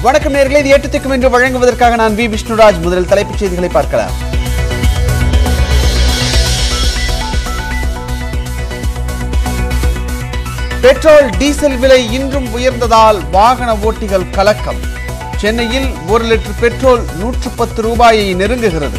வணக்கம் நேர்களே இது எட்டு திக்கும் என்று வழங்குவதற்காக நான் வி விஷ்ணுராஜ் முதலில் தலைப்புச் செய்திகளை பார்க்கலாம் பெட்ரோல் டீசல் விலை இன்றும் உயர்ந்ததால் வாகன ஓட்டிகள் கலக்கம் சென்னையில் ஒரு லிட்டர் பெட்ரோல் நூற்று பத்து ரூபாயை நெருங்குகிறது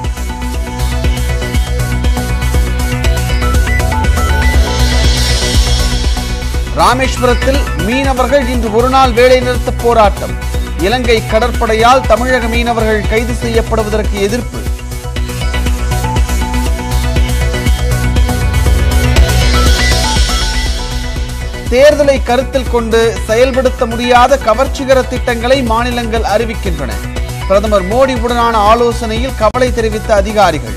ராமேஸ்வரத்தில் மீனவர்கள் இன்று ஒருநாள் வேலை நிறுத்த போராட்டம் இலங்கை கடற்படையால் தமிழக மீனவர்கள் கைது செய்யப்படுவதற்கு எதிர்ப்பு தேர்தலை கருத்தில் கொண்டு செயல்படுத்த முடியாத கவர்ச்சிகர திட்டங்களை மாநிலங்கள் அறிவிக்கின்றன பிரதமர் மோடியுடனான ஆலோசனையில் கவலை தெரிவித்த அதிகாரிகள்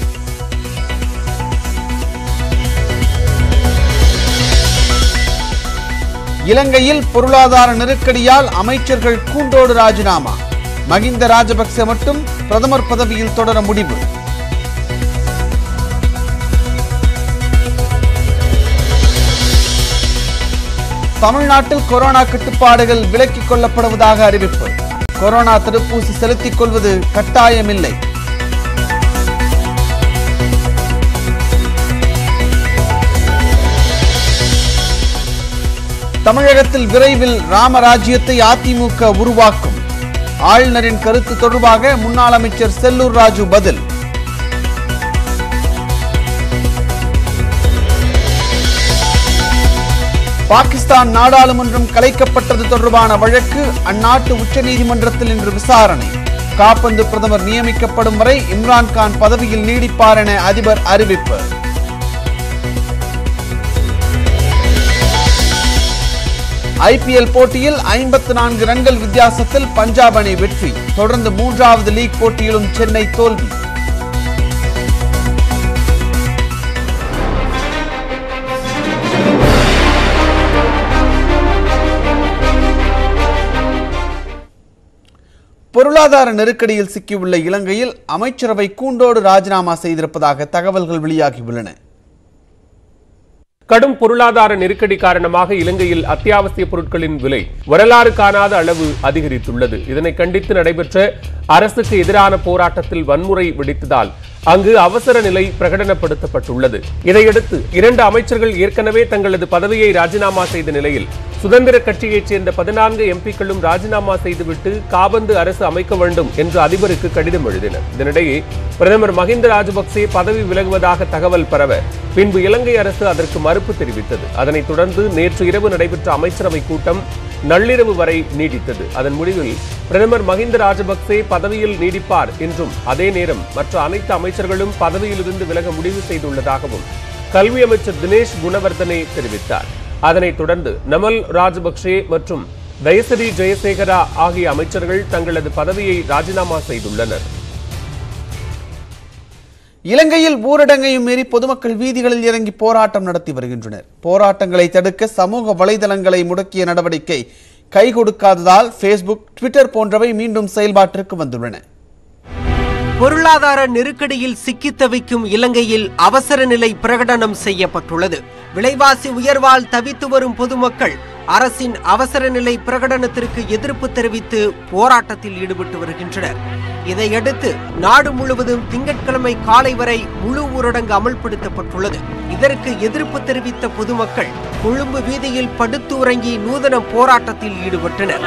இலங்கையில் பொருளாதார நெருக்கடியால் அமைச்சர்கள் கூண்டோடு ராஜினாமா மகிந்த ராஜபக்சே மட்டும் பிரதமர் பதவியில் தொடர முடிவு தமிழ்நாட்டில் கொரோனா கட்டுப்பாடுகள் விலக்கிக் கொள்ளப்படுவதாக அறிவிப்பு கொரோனா தடுப்பூசி செலுத்திக் கொள்வது கட்டாயமில்லை தமிழகத்தில் விரைவில் ராமராஜ்யத்தை அதிமுக உருவாக்கும் ஆளுநரின் கருத்து தொடர்பாக முன்னாள் அமைச்சர் செல்லூர் ராஜு பதில் பாகிஸ்தான் நாடாளுமன்றம் கலைக்கப்பட்டது தொடர்பான வழக்கு அந்நாட்டு உச்சநீதிமன்றத்தில் இன்று விசாரணை காப்பந்து பிரதமர் நியமிக்கப்படும் வரை இம்ரான்கான் பதவியில் நீடிப்பார் என அதிபர் அறிவிப்பு ஐபிஎல் போட்டியில் ஐம்பத்து நான்கு ரன்கள் வித்தியாசத்தில் பஞ்சாப் அணி வெற்றி தொடர்ந்து மூன்றாவது லீக் போட்டியிலும் சென்னை தோல்வி பொருளாதார நெருக்கடியில் சிக்கியுள்ள இலங்கையில் அமைச்சரவை கூண்டோடு ராஜினாமா செய்திருப்பதாக தகவல்கள் வெளியாகியுள்ளன கடும் பொருளாதார நெருக்கடி காரணமாக இலங்கையில் அத்தியாவசிய பொருட்களின் விலை வரலாறு காணாத அளவு அதிகரித்துள்ளது இதனை கண்டித்து நடைபெற்ற அரசுக்கு எதிரான போராட்டத்தில் வன்முறை வெடித்ததால் அங்கு அவசர நிலை பிரகடனப்படுத்தப்பட்டுள்ளது இதையடுத்து இரண்டு அமைச்சர்கள் ஏற்கனவே தங்களது பதவியை ராஜினாமா செய்த நிலையில் சுதந்திர கட்சியைச் சேர்ந்த பதினான்கு எம்பிக்களும் ராஜினாமா செய்துவிட்டு காபந்து அரசு அமைக்க வேண்டும் என்று அதிபருக்கு கடிதம் எழுதினர் இதனிடையே பிரதமர் மஹிந்த ராஜபக்சே பதவி விலகுவதாக தகவல் பரவ பின்பு இலங்கை அரசு அதற்கு மறுப்பு தெரிவித்தது அதனைத் தொடர்ந்து நேற்று இரவு நடைபெற்ற அமைச்சரவை கூட்டம் நள்ளிரவு வரை நீடித்தது அதன் முடிவில் பிரதமர் மஹிந்த ராஜபக்சே பதவியில் நீடிப்பார் என்றும் அதே நேரம் மற்ற அனைத்து அமைச்சர்களும் பதவியிலிருந்து விலக முடிவு செய்துள்ளதாகவும் கல்வி அமைச்சர் தினேஷ் குணவர்தனே தெரிவித்தார் அதனைத் தொடர்ந்து நமல் ராஜபக்சே மற்றும் தயசரி ஜெயசேகரா ஆகிய அமைச்சர்கள் தங்களது பதவியை ராஜினாமா செய்துள்ளனர் இலங்கையில் ஊரடங்கையும் மீறி பொதுமக்கள் வீதிகளில் இறங்கி போராட்டம் நடத்தி வருகின்றனர் போராட்டங்களை தடுக்க சமூக வலைதளங்களை முடக்கிய நடவடிக்கை கை கொடுக்காததால் ஃபேஸ்புக் ட்விட்டர் போன்றவை மீண்டும் செயல்பாட்டிற்கு வந்துள்ளன பொருளாதார நெருக்கடியில் சிக்கித் தவிக்கும் இலங்கையில் அவசர நிலை பிரகடனம் செய்யப்பட்டுள்ளது விலைவாசி உயர்வால் தவித்து வரும் பொதுமக்கள் அரசின் அவசர நிலை பிரகடனத்திற்கு எதிர்ப்பு தெரிவித்து போராட்டத்தில் ஈடுபட்டு வருகின்றனர் இதையடுத்து நாடு முழுவதும் திங்கட்கிழமை காலை வரை முழு ஊரடங்கு அமல்படுத்தப்பட்டுள்ளது இதற்கு எதிர்ப்பு தெரிவித்த பொதுமக்கள் கொழும்பு வீதியில் படுத்து உறங்கி நூதன போராட்டத்தில் ஈடுபட்டனர்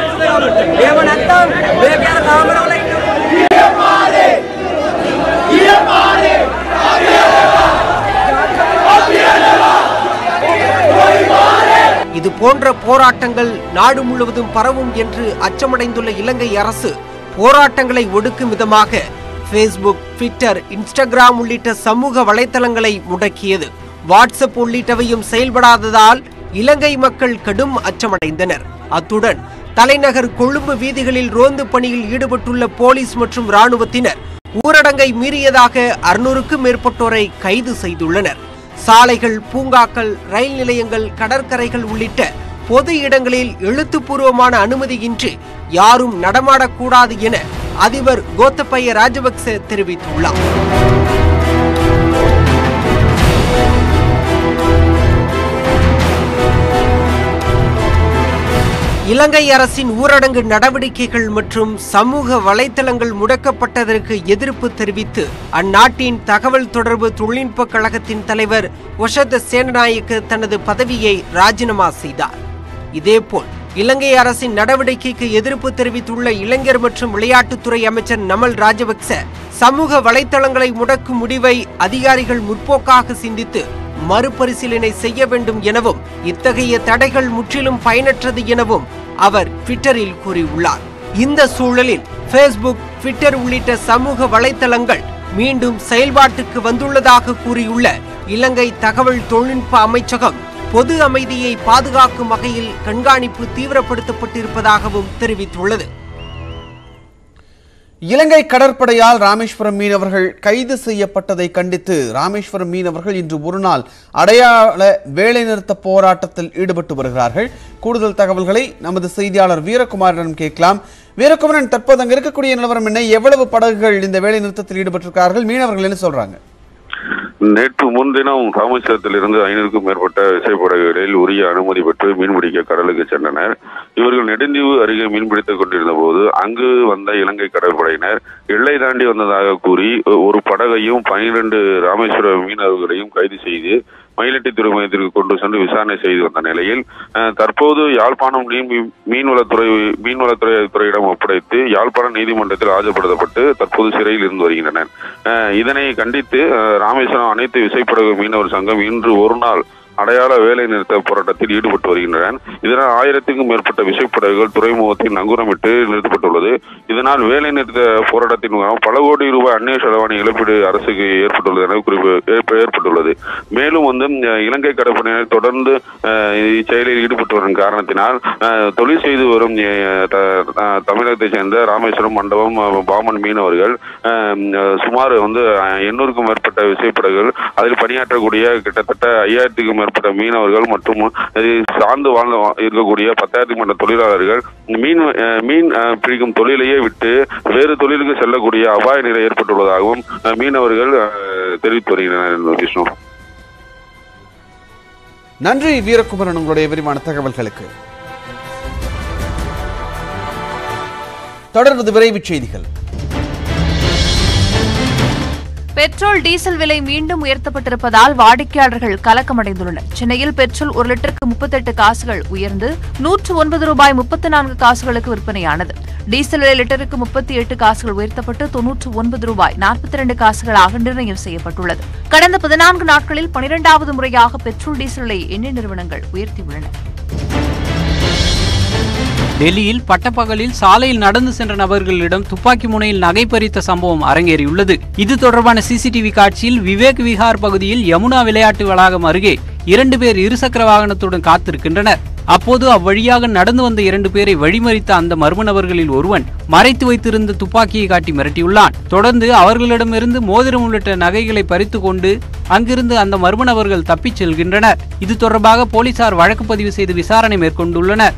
இது போன்ற போராட்டங்கள் நாடு முழுவதும் பரவும் என்று அச்சமடைந்துள்ள இலங்கை அரசு போராட்டங்களை ஒடுக்கும் விதமாக ஃபேஸ்புக் ட்விட்டர் இன்ஸ்டாகிராம் உள்ளிட்ட சமூக வலைத்தளங்களை முடக்கியது வாட்ஸ்அப் உள்ளிட்டவையும் செயல்படாததால் இலங்கை மக்கள் கடும் அச்சமடைந்தனர் அத்துடன் தலைநகர் கொழும்பு வீதிகளில் ரோந்து பணியில் ஈடுபட்டுள்ள போலீஸ் மற்றும் ராணுவத்தினர் ஊரடங்கை மீறியதாக அறுநூறுக்கும் மேற்பட்டோரை கைது செய்துள்ளனர் சாலைகள் பூங்காக்கள் ரயில் நிலையங்கள் கடற்கரைகள் உள்ளிட்ட பொது இடங்களில் எழுத்துப்பூர்வமான அனுமதியின்றி யாரும் நடமாடக்கூடாது என அதிபர் கோத்தபய ராஜபக்ச தெரிவித்துள்ளார் இலங்கை அரசின் ஊரடங்கு நடவடிக்கைகள் மற்றும் சமூக வலைத்தளங்கள் முடக்கப்பட்டதற்கு எதிர்ப்பு தெரிவித்து அந்நாட்டின் தகவல் தொடர்பு தொழில்நுட்ப கழகத்தின் தலைவர் ஒஷத சேனநாயக்க தனது பதவியை ராஜினாமா செய்தார் இதேபோல் இலங்கை அரசின் நடவடிக்கைக்கு எதிர்ப்பு தெரிவித்துள்ள இளைஞர் மற்றும் விளையாட்டுத்துறை அமைச்சர் நமல் ராஜபக்ச சமூக வலைத்தளங்களை முடக்கும் முடிவை அதிகாரிகள் முற்போக்காக சிந்தித்து மறுபரிசீலனை செய்ய வேண்டும் எனவும் இத்தகைய தடைகள் முற்றிலும் பயனற்றது எனவும் அவர் ட்விட்டரில் கூறியுள்ளார் இந்த சூழலில் ஃபேஸ்புக் ட்விட்டர் உள்ளிட்ட சமூக வலைத்தளங்கள் மீண்டும் செயல்பாட்டுக்கு வந்துள்ளதாக கூறியுள்ள இலங்கை தகவல் தொழில்நுட்ப அமைச்சகம் பொது அமைதியை பாதுகாக்கும் வகையில் கண்காணிப்பு தீவிரப்படுத்தப்பட்டிருப்பதாகவும் தெரிவித்துள்ளது இலங்கை கடற்படையால் ராமேஸ்வரம் மீனவர்கள் கைது செய்யப்பட்டதை கண்டித்து ராமேஸ்வரம் மீனவர்கள் இன்று ஒருநாள் அடையாள வேலைநிறுத்த போராட்டத்தில் ஈடுபட்டு வருகிறார்கள் கூடுதல் தகவல்களை நமது செய்தியாளர் வீரகுமாரிடம் கேட்கலாம் வீரகுமாரன் தற்போது அங்க இருக்கக்கூடிய நிலவரம் என்ன எவ்வளவு படகுகள் இந்த வேலை நிறுத்தத்தில் ஈடுபட்டிருக்கார்கள் மீனவர்கள் என்ன சொல்றாங்க நேற்று முன்தினம் ராமேஸ்வரத்திலிருந்து ஐநூறுக்கும் மேற்பட்ட விசைப்படகுகளில் உரிய அனுமதி பெற்று மீன்பிடிக்க கடலுக்கு சென்றனர் இவர்கள் நெடுந்தீவு அருகே மீன்பிடித்துக் கொண்டிருந்த போது அங்கு வந்த இலங்கை கடற்படையினர் எல்லை தாண்டி வந்ததாக கூறி ஒரு படகையும் பனிரெண்டு ராமேஸ்வர மீனவர்களையும் கைது செய்து மயிலட்டி துறைமுகத்திற்கு கொண்டு சென்று விசாரணை செய்து வந்த நிலையில் அஹ், தற்போது யாழ்ப்பாணம் மீன் மீன்வளத்துறை மீன்வளத்துறை துறையிடம் ஒப்படைத்து யாழ்ப்பாணம் நீதிமன்றத்தில் ஆஜர்படுத்தப்பட்டு தற்போது சிறையில் இருந்து வருகின்றனர் அஹ், இதனை கண்டித்து அஹ், ராமேஸ்வரம் அனைத்து விசைப்படகு மீனவர் சங்கம் இன்று ஒரு நாள் அடையாள வேலை நிறுத்த போராட்டத்தில் ஈடுபட்டு வருகின்றனர் இதனால் ஆயிரத்துக்கும் மேற்பட்ட விசைப்படகுகள் துறைமுகத்தில் நங்கூரமிட்டு நிறுத்தப்பட்டுள்ளது இதனால் வேலை நிறுத்த போராட்டத்தின் மூலம் பல கோடி ரூபாய் அந்நிய செலவாணி இழப்பீடு அரசுக்கு ஏற்பட்டுள்ளது என குறிப்பு ஏற்ப- ஏற்பட்டுள்ளது மேலும் வந்து அஹ், இலங்கை கடற்படையினர் தொடர்ந்து அஹ், இச்செயலில் ஈடுபட்டு வரும் காரணத்தினால் அஹ், தொழில் செய்து வரும் அஹ், த- அஹ், தமிழகத்தைச் சேர்ந்த ராமேஸ்வரம் மண்டபம் அஹ், பாமன் மீனவர்கள் அஹ், அஹ், சுமார் வந்து அஹ், எண்ணூறுக்கும் மேற்பட்ட விசைப்படகுகள் அதில் பணியாற்றக்கூடிய கிட்டத்தட்ட ஐயாயிரத்துக்கும் மேற்பட்ட மீனவர்கள் மற்றும் இதை சார்ந்து வாழ்ந்து வா- இருக்கக்கூடிய பத்தாயிரத்துக்கும் மேற்பட்ட தொழிலாளர்கள் மீன் அஹ், மீன் அஹ், பிடிக்கும் தொழிலையே விட்டு வேறு தொழிலுக்கு செல்லக்கூடிய அபாய நிலை ஏற்பட்டுள்ளதாகவும் அஹ், மீனவர்கள் அஹ், தெரிவித்து வருகின்றனர் விஷ்ணு நன்றி வீரகுமரன் உங்களுடைய விரிவான தகவல்களுக்கு தொடர்வது விரைவுச் செய்திகள் பெட்ரோல் டீசல் விலை மீண்டும் உயர்த்தப்பட்டிருப்பதால் வாடிக்கையாளர்கள் கலக்கமடைந்துள்ளனர் சென்னையில் பெட்ரோல் ஒரு லிட்டருக்கு முப்பத்தெட்டு காசுகள் உயர்ந்து நூற்று ஒன்பது ரூபாய் முப்பத்தி நான்கு காசுகளுக்கு விற்பனையானது டீசல் விலை லிட்டருக்கு முப்பத்தி எட்டு காசுகள் உயர்த்தப்பட்டு தொன்னூற்று ஒன்பது ரூபாய் நாற்பத்தி ரெண்டு காசுகளாக நிர்ணயம் செய்யப்பட்டுள்ளது கடந்த பதினான்கு நாட்களில் பனிரெண்டாவது முறையாக பெட்ரோல் டீசல் விலை எண்ணெய் நிறுவனங்கள் உயர்த்தியுள்ளன டெல்லியில் பட்டப்பகலில் சாலையில் நடந்து சென்ற நபர்களிடம் துப்பாக்கி முனையில் நகை பறித்த சம்பவம் அரங்கேறியுள்ளது இது தொடர்பான சிசிடிவி காட்சியில் விவேக் விஹார் பகுதியில் யமுனா விளையாட்டு வளாகம் அருகே இரண்டு பேர் இருசக்கர வாகனத்துடன் காத்திருக்கின்றனர் அப்போது அவ்வழியாக நடந்து வந்த இரண்டு பேரை வழிமறித்த அந்த மர்ம நபர்களில் ஒருவன் மறைத்து வைத்திருந்த துப்பாக்கியை காட்டி மிரட்டியுள்ளான் தொடர்ந்து அவர்களிடமிருந்து மோதிரம் உள்ளிட்ட நகைகளை பறித்து கொண்டு அங்கிருந்து அந்த மர்ம நபர்கள் தப்பிச் செல்கின்றனர் இது தொடர்பாக போலீசார் வழக்கு பதிவு செய்து விசாரணை மேற்கொண்டுள்ளனர்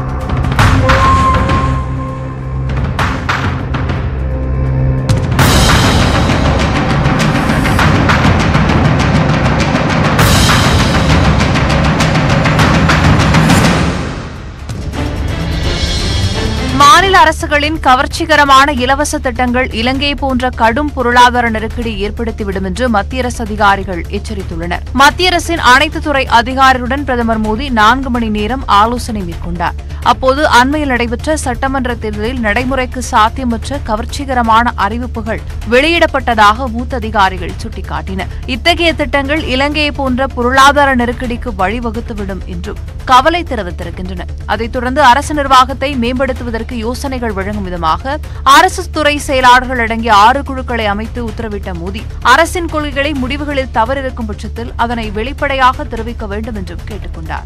மாநில அரசுகளின் கவர்ச்சிகரமான இலவச திட்டங்கள் இலங்கை போன்ற கடும் பொருளாதார நெருக்கடி ஏற்படுத்திவிடும் என்று மத்திய அரசு அதிகாரிகள் எச்சரித்துள்ளனர் மத்திய அரசின் அனைத்து துறை அதிகாரிகளுடன் பிரதமர் மோடி நான்கு மணி நேரம் ஆலோசனை மேற்கொண்டார் அப்போது அண்மையில் நடைபெற்ற சட்டமன்ற தேர்தலில் நடைமுறைக்கு சாத்தியமற்ற கவர்ச்சிகரமான அறிவிப்புகள் வெளியிடப்பட்டதாக மூத்த அதிகாரிகள் சுட்டிக்காட்டினர் இத்தகைய திட்டங்கள் இலங்கையை போன்ற பொருளாதார நெருக்கடிக்கு வழிவகுத்துவிடும் என்றும் கவலை தெரிவித்திருக்கின்றன அதைத் தொடர்ந்து அரசு நிர்வாகத்தை மேம்படுத்துவதற்கு யோசனைகள் வழங்கும் விதமாக அரசு துறை செயலாளர்கள் அடங்கிய ஆறு குழுக்களை அமைத்து உத்தரவிட்ட மோடி அரசின் கொள்கைகளை முடிவுகளில் தவறு இருக்கும் பட்சத்தில் அதனை வெளிப்படையாக தெரிவிக்க வேண்டும் என்றும் கேட்டுக் கொண்டார்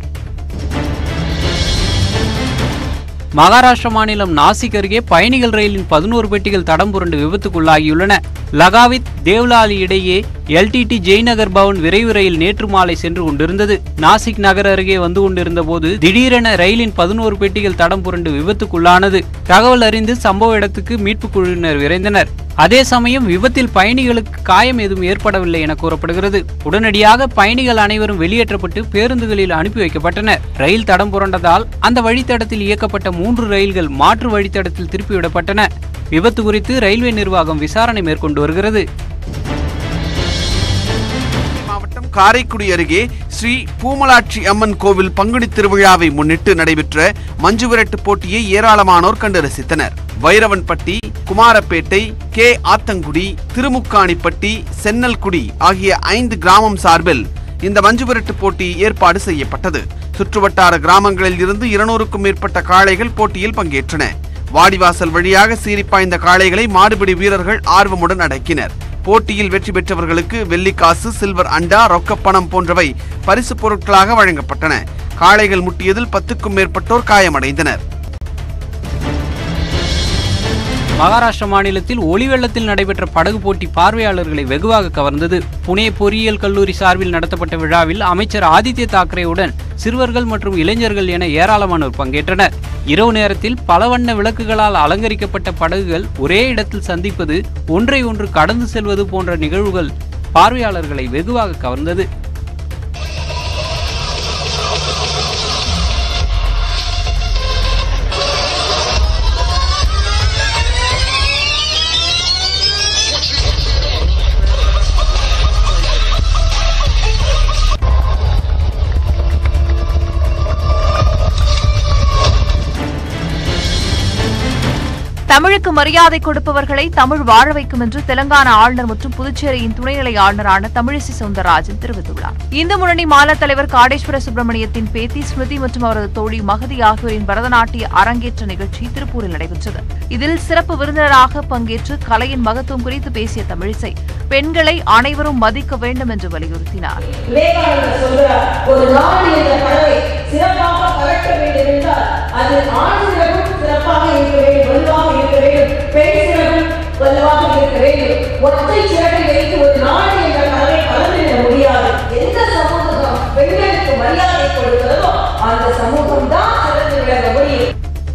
மகாராஷ்டிர மாநிலம் நாசிக் அருகே பயணிகள் ரயிலின் பதினோரு பெட்டிகள் தடம் புரண்டு விபத்துக்குள்ளாகியுள்ளன லகாவித் தேவ்லாலி இடையே எல்டிடி ஜெய்நகர் பவன் விரைவு ரயில் நேற்று மாலை சென்று கொண்டிருந்தது நாசிக் நகர் அருகே வந்து கொண்டிருந்த போது திடீரென ரயிலின் பதினோரு பெட்டிகள் தடம் புரண்டு விபத்துக்குள்ளானது தகவல் அறிந்து சம்பவ இடத்துக்கு மீட்புக் குழுவினர் விரைந்தனர் அதே சமயம் விபத்தில் பயணிகளுக்கு காயம் எதுவும் ஏற்படவில்லை என கூறப்படுகிறது உடனடியாக பயணிகள் அனைவரும் வெளியேற்றப்பட்டு பேருந்துகளில் அனுப்பி வைக்கப்பட்டனர் ரயில் தடம் புரண்டதால் அந்த வழித்தடத்தில் இயக்கப்பட்ட மூன்று ரயில்கள் மாற்று வழித்தடத்தில் திருப்பிவிடப்பட்டன விபத்து குறித்து ரயில்வே நிர்வாகம் விசாரணை மேற்கொண்டு வருகிறது மாவட்டம் காரைக்குடி அருகே ஸ்ரீ பூமலாட்சி அம்மன் கோவில் பங்குனி திருவிழாவை முன்னிட்டு நடைபெற்ற மஞ்சுவிரட்டு போட்டியை ஏராளமானோர் கண்டு ரசித்தனர் வைரவன்பட்டி குமாரப்பேட்டை கே ஆத்தங்குடி திருமுக்காணிப்பட்டி சென்னல்குடி ஆகிய ஐந்து கிராமம் சார்பில் இந்த மஞ்சுவிரட்டு போட்டி ஏற்பாடு செய்யப்பட்டது சுற்றுவட்டார கிராமங்களில் இருந்து இருநூறுக்கும் மேற்பட்ட காளைகள் போட்டியில் பங்கேற்றன வாடிவாசல் வழியாக சீறிப்பாய்ந்த காளைகளை மாடுபிடி வீரர்கள் ஆர்வமுடன் அடக்கினர் போட்டியில் வெற்றி பெற்றவர்களுக்கு வெள்ளிக்காசு சில்வர் அண்டா ரொக்கப்பணம் போன்றவை பரிசுப் பொருட்களாக வழங்கப்பட்டன காளைகள் முட்டியதில் பத்துக்கும் மேற்பட்டோர் காயமடைந்தனர் மகாராஷ்டிர மாநிலத்தில் ஒளி வெள்ளத்தில் நடைபெற்ற படகு போட்டி பார்வையாளர்களை வெகுவாக கவர்ந்தது புனே பொறியியல் கல்லூரி சார்பில் நடத்தப்பட்ட விழாவில் அமைச்சர் ஆதித்ய தாக்கரேவுடன் சிறுவர்கள் மற்றும் இளைஞர்கள் என ஏராளமானோர் பங்கேற்றனர் இரவு நேரத்தில் பல வண்ண விளக்குகளால் அலங்கரிக்கப்பட்ட படகுகள் ஒரே இடத்தில் சந்திப்பது ஒன்றை ஒன்று கடந்து செல்வது போன்ற நிகழ்வுகள் பார்வையாளர்களை வெகுவாக கவர்ந்தது தமிழுக்கு மரியாதை கொடுப்பவர்களை தமிழ் வாழ வைக்கும் என்று தெலங்கானா ஆளுநர் மற்றும் புதுச்சேரியின் துணைநிலை ஆளுநரான தமிழிசை சவுந்தரராஜன் தெரிவித்துள்ளார் இந்து முன்னணி மாநில தலைவர் காடேஸ்வர சுப்பிரமணியத்தின் பேத்தி ஸ்மிருதி மற்றும் அவரது தோழி மகதி ஆகியோரின் பரதநாட்டிய அரங்கேற்ற நிகழ்ச்சி திருப்பூரில் நடைபெற்றது இதில் சிறப்பு விருந்தினராக பங்கேற்று கலையின் மகத்துவம் குறித்து பேசிய தமிழிசை பெண்களை அனைவரும் மதிக்க வேண்டும் என்று வலியுறுத்தினார் விவேகானந்தர் சொல்கிறார் ஒரு நாடு என்ற கனவை சிறப்பாக பகட்ட வேண்டும் என்றால் அது ஆண் சிறப்பும் சிறப்பாக இருக்க வேண்டும் வலுவாக இருக்க வேண்டும் பெண் சிறப்பும் வலுவாக இருக்க வேண்டும் ஒற்றை சிறப்பை வைத்து ஒரு நாடு என்ற கனவை கலந்துவிட முடியாது எந்த சமூகம் பெண்களுக்கு மரியாதை கொடுக்கிறதோ அந்த சமூகம் தான் சிறந்து விளங்க முடியும்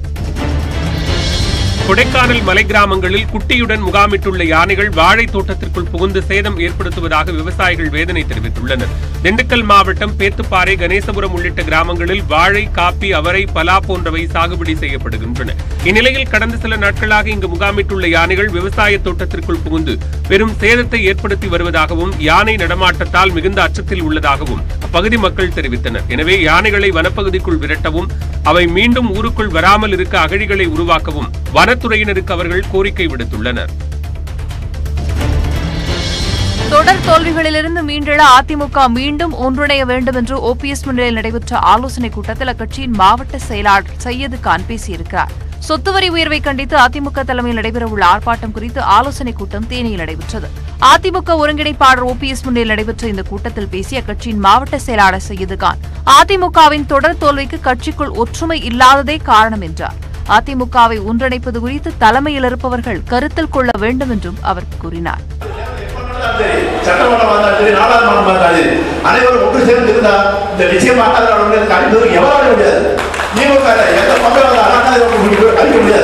கொடைக்கானல் மலை கிராமங்களில் குட்டியுடன் முகாமிட்டுள்ள யானைகள் வாழை தோட்டத்திற்குள் புகுந்து சேதம் ஏற்படுத்துவதாக விவசாயிகள் வேதனை தெரிவித்துள்ளனர் திண்டுக்கல் மாவட்டம் பேத்துப்பாறை கணேசபுரம் உள்ளிட்ட கிராமங்களில் வாழை காப்பி அவரை பலா போன்றவை சாகுபடி செய்யப்படுகின்றன இந்நிலையில் கடந்த சில நாட்களாக இங்கு முகாமிட்டுள்ள யானைகள் விவசாய தோட்டத்திற்குள் புகுந்து பெரும் சேதத்தை ஏற்படுத்தி வருவதாகவும் யானை நடமாட்டத்தால் மிகுந்த அச்சத்தில் உள்ளதாகவும் அப்பகுதி மக்கள் தெரிவித்தனர் எனவே யானைகளை வனப்பகுதிக்குள் விரட்டவும் அவை மீண்டும் ஊருக்குள் வராமல் இருக்க அகழிகளை உருவாக்கவும் வனத்துறையினருக்கு அவர்கள் கோரிக்கை விடுத்துள்ளனர் தொடர் தோல்விகளிலிருந்து மீண்டெழ அதிமுக மீண்டும் ஒன்றிணைய வேண்டும் என்று ஓபிஎஸ் முன்னிலையில் நடைபெற்ற ஆலோசனைக் கூட்டத்தில் அக்கட்சியின் மாவட்ட செயலாளர் சையது கான் பேசியிருக்கிறார் சொத்து வரி உயர்வை கண்டித்து அதிமுக தலைமையில் நடைபெறவுள்ள ஆர்ப்பாட்டம் குறித்து ஆலோசனைக் கூட்டம் தேனியில் நடைபெற்றது அதிமுக ஒருங்கிணைப்பாளர் ஓபிஎஸ் முன்னிலையில் நடைபெற்ற இந்த கூட்டத்தில் பேசிய அக்கட்சியின் மாவட்ட செயலாளர் சையது கான் அதிமுகவின் தொடர் தோல்விக்கு கட்சிக்குள் ஒற்றுமை இல்லாததே காரணம் என்றார் அதிமுகவை ஒன்றிணைப்பது குறித்து தலைமையில் இருப்பவர்கள் கருத்தில் கொள்ள வேண்டும் என்றும் அவர் கூறினார் சரி சட்டமன்றம் வந்தாலும் சரி நாடாளுமன்றம் வந்தாலும் சரி அனைவரும் ஒன்று சேர்ந்து இருந்தா இந்த நிச்சயமாக அழிப்பது எவரால முடியாது திமுக எந்த பக்கம் அழிக்க முடியாது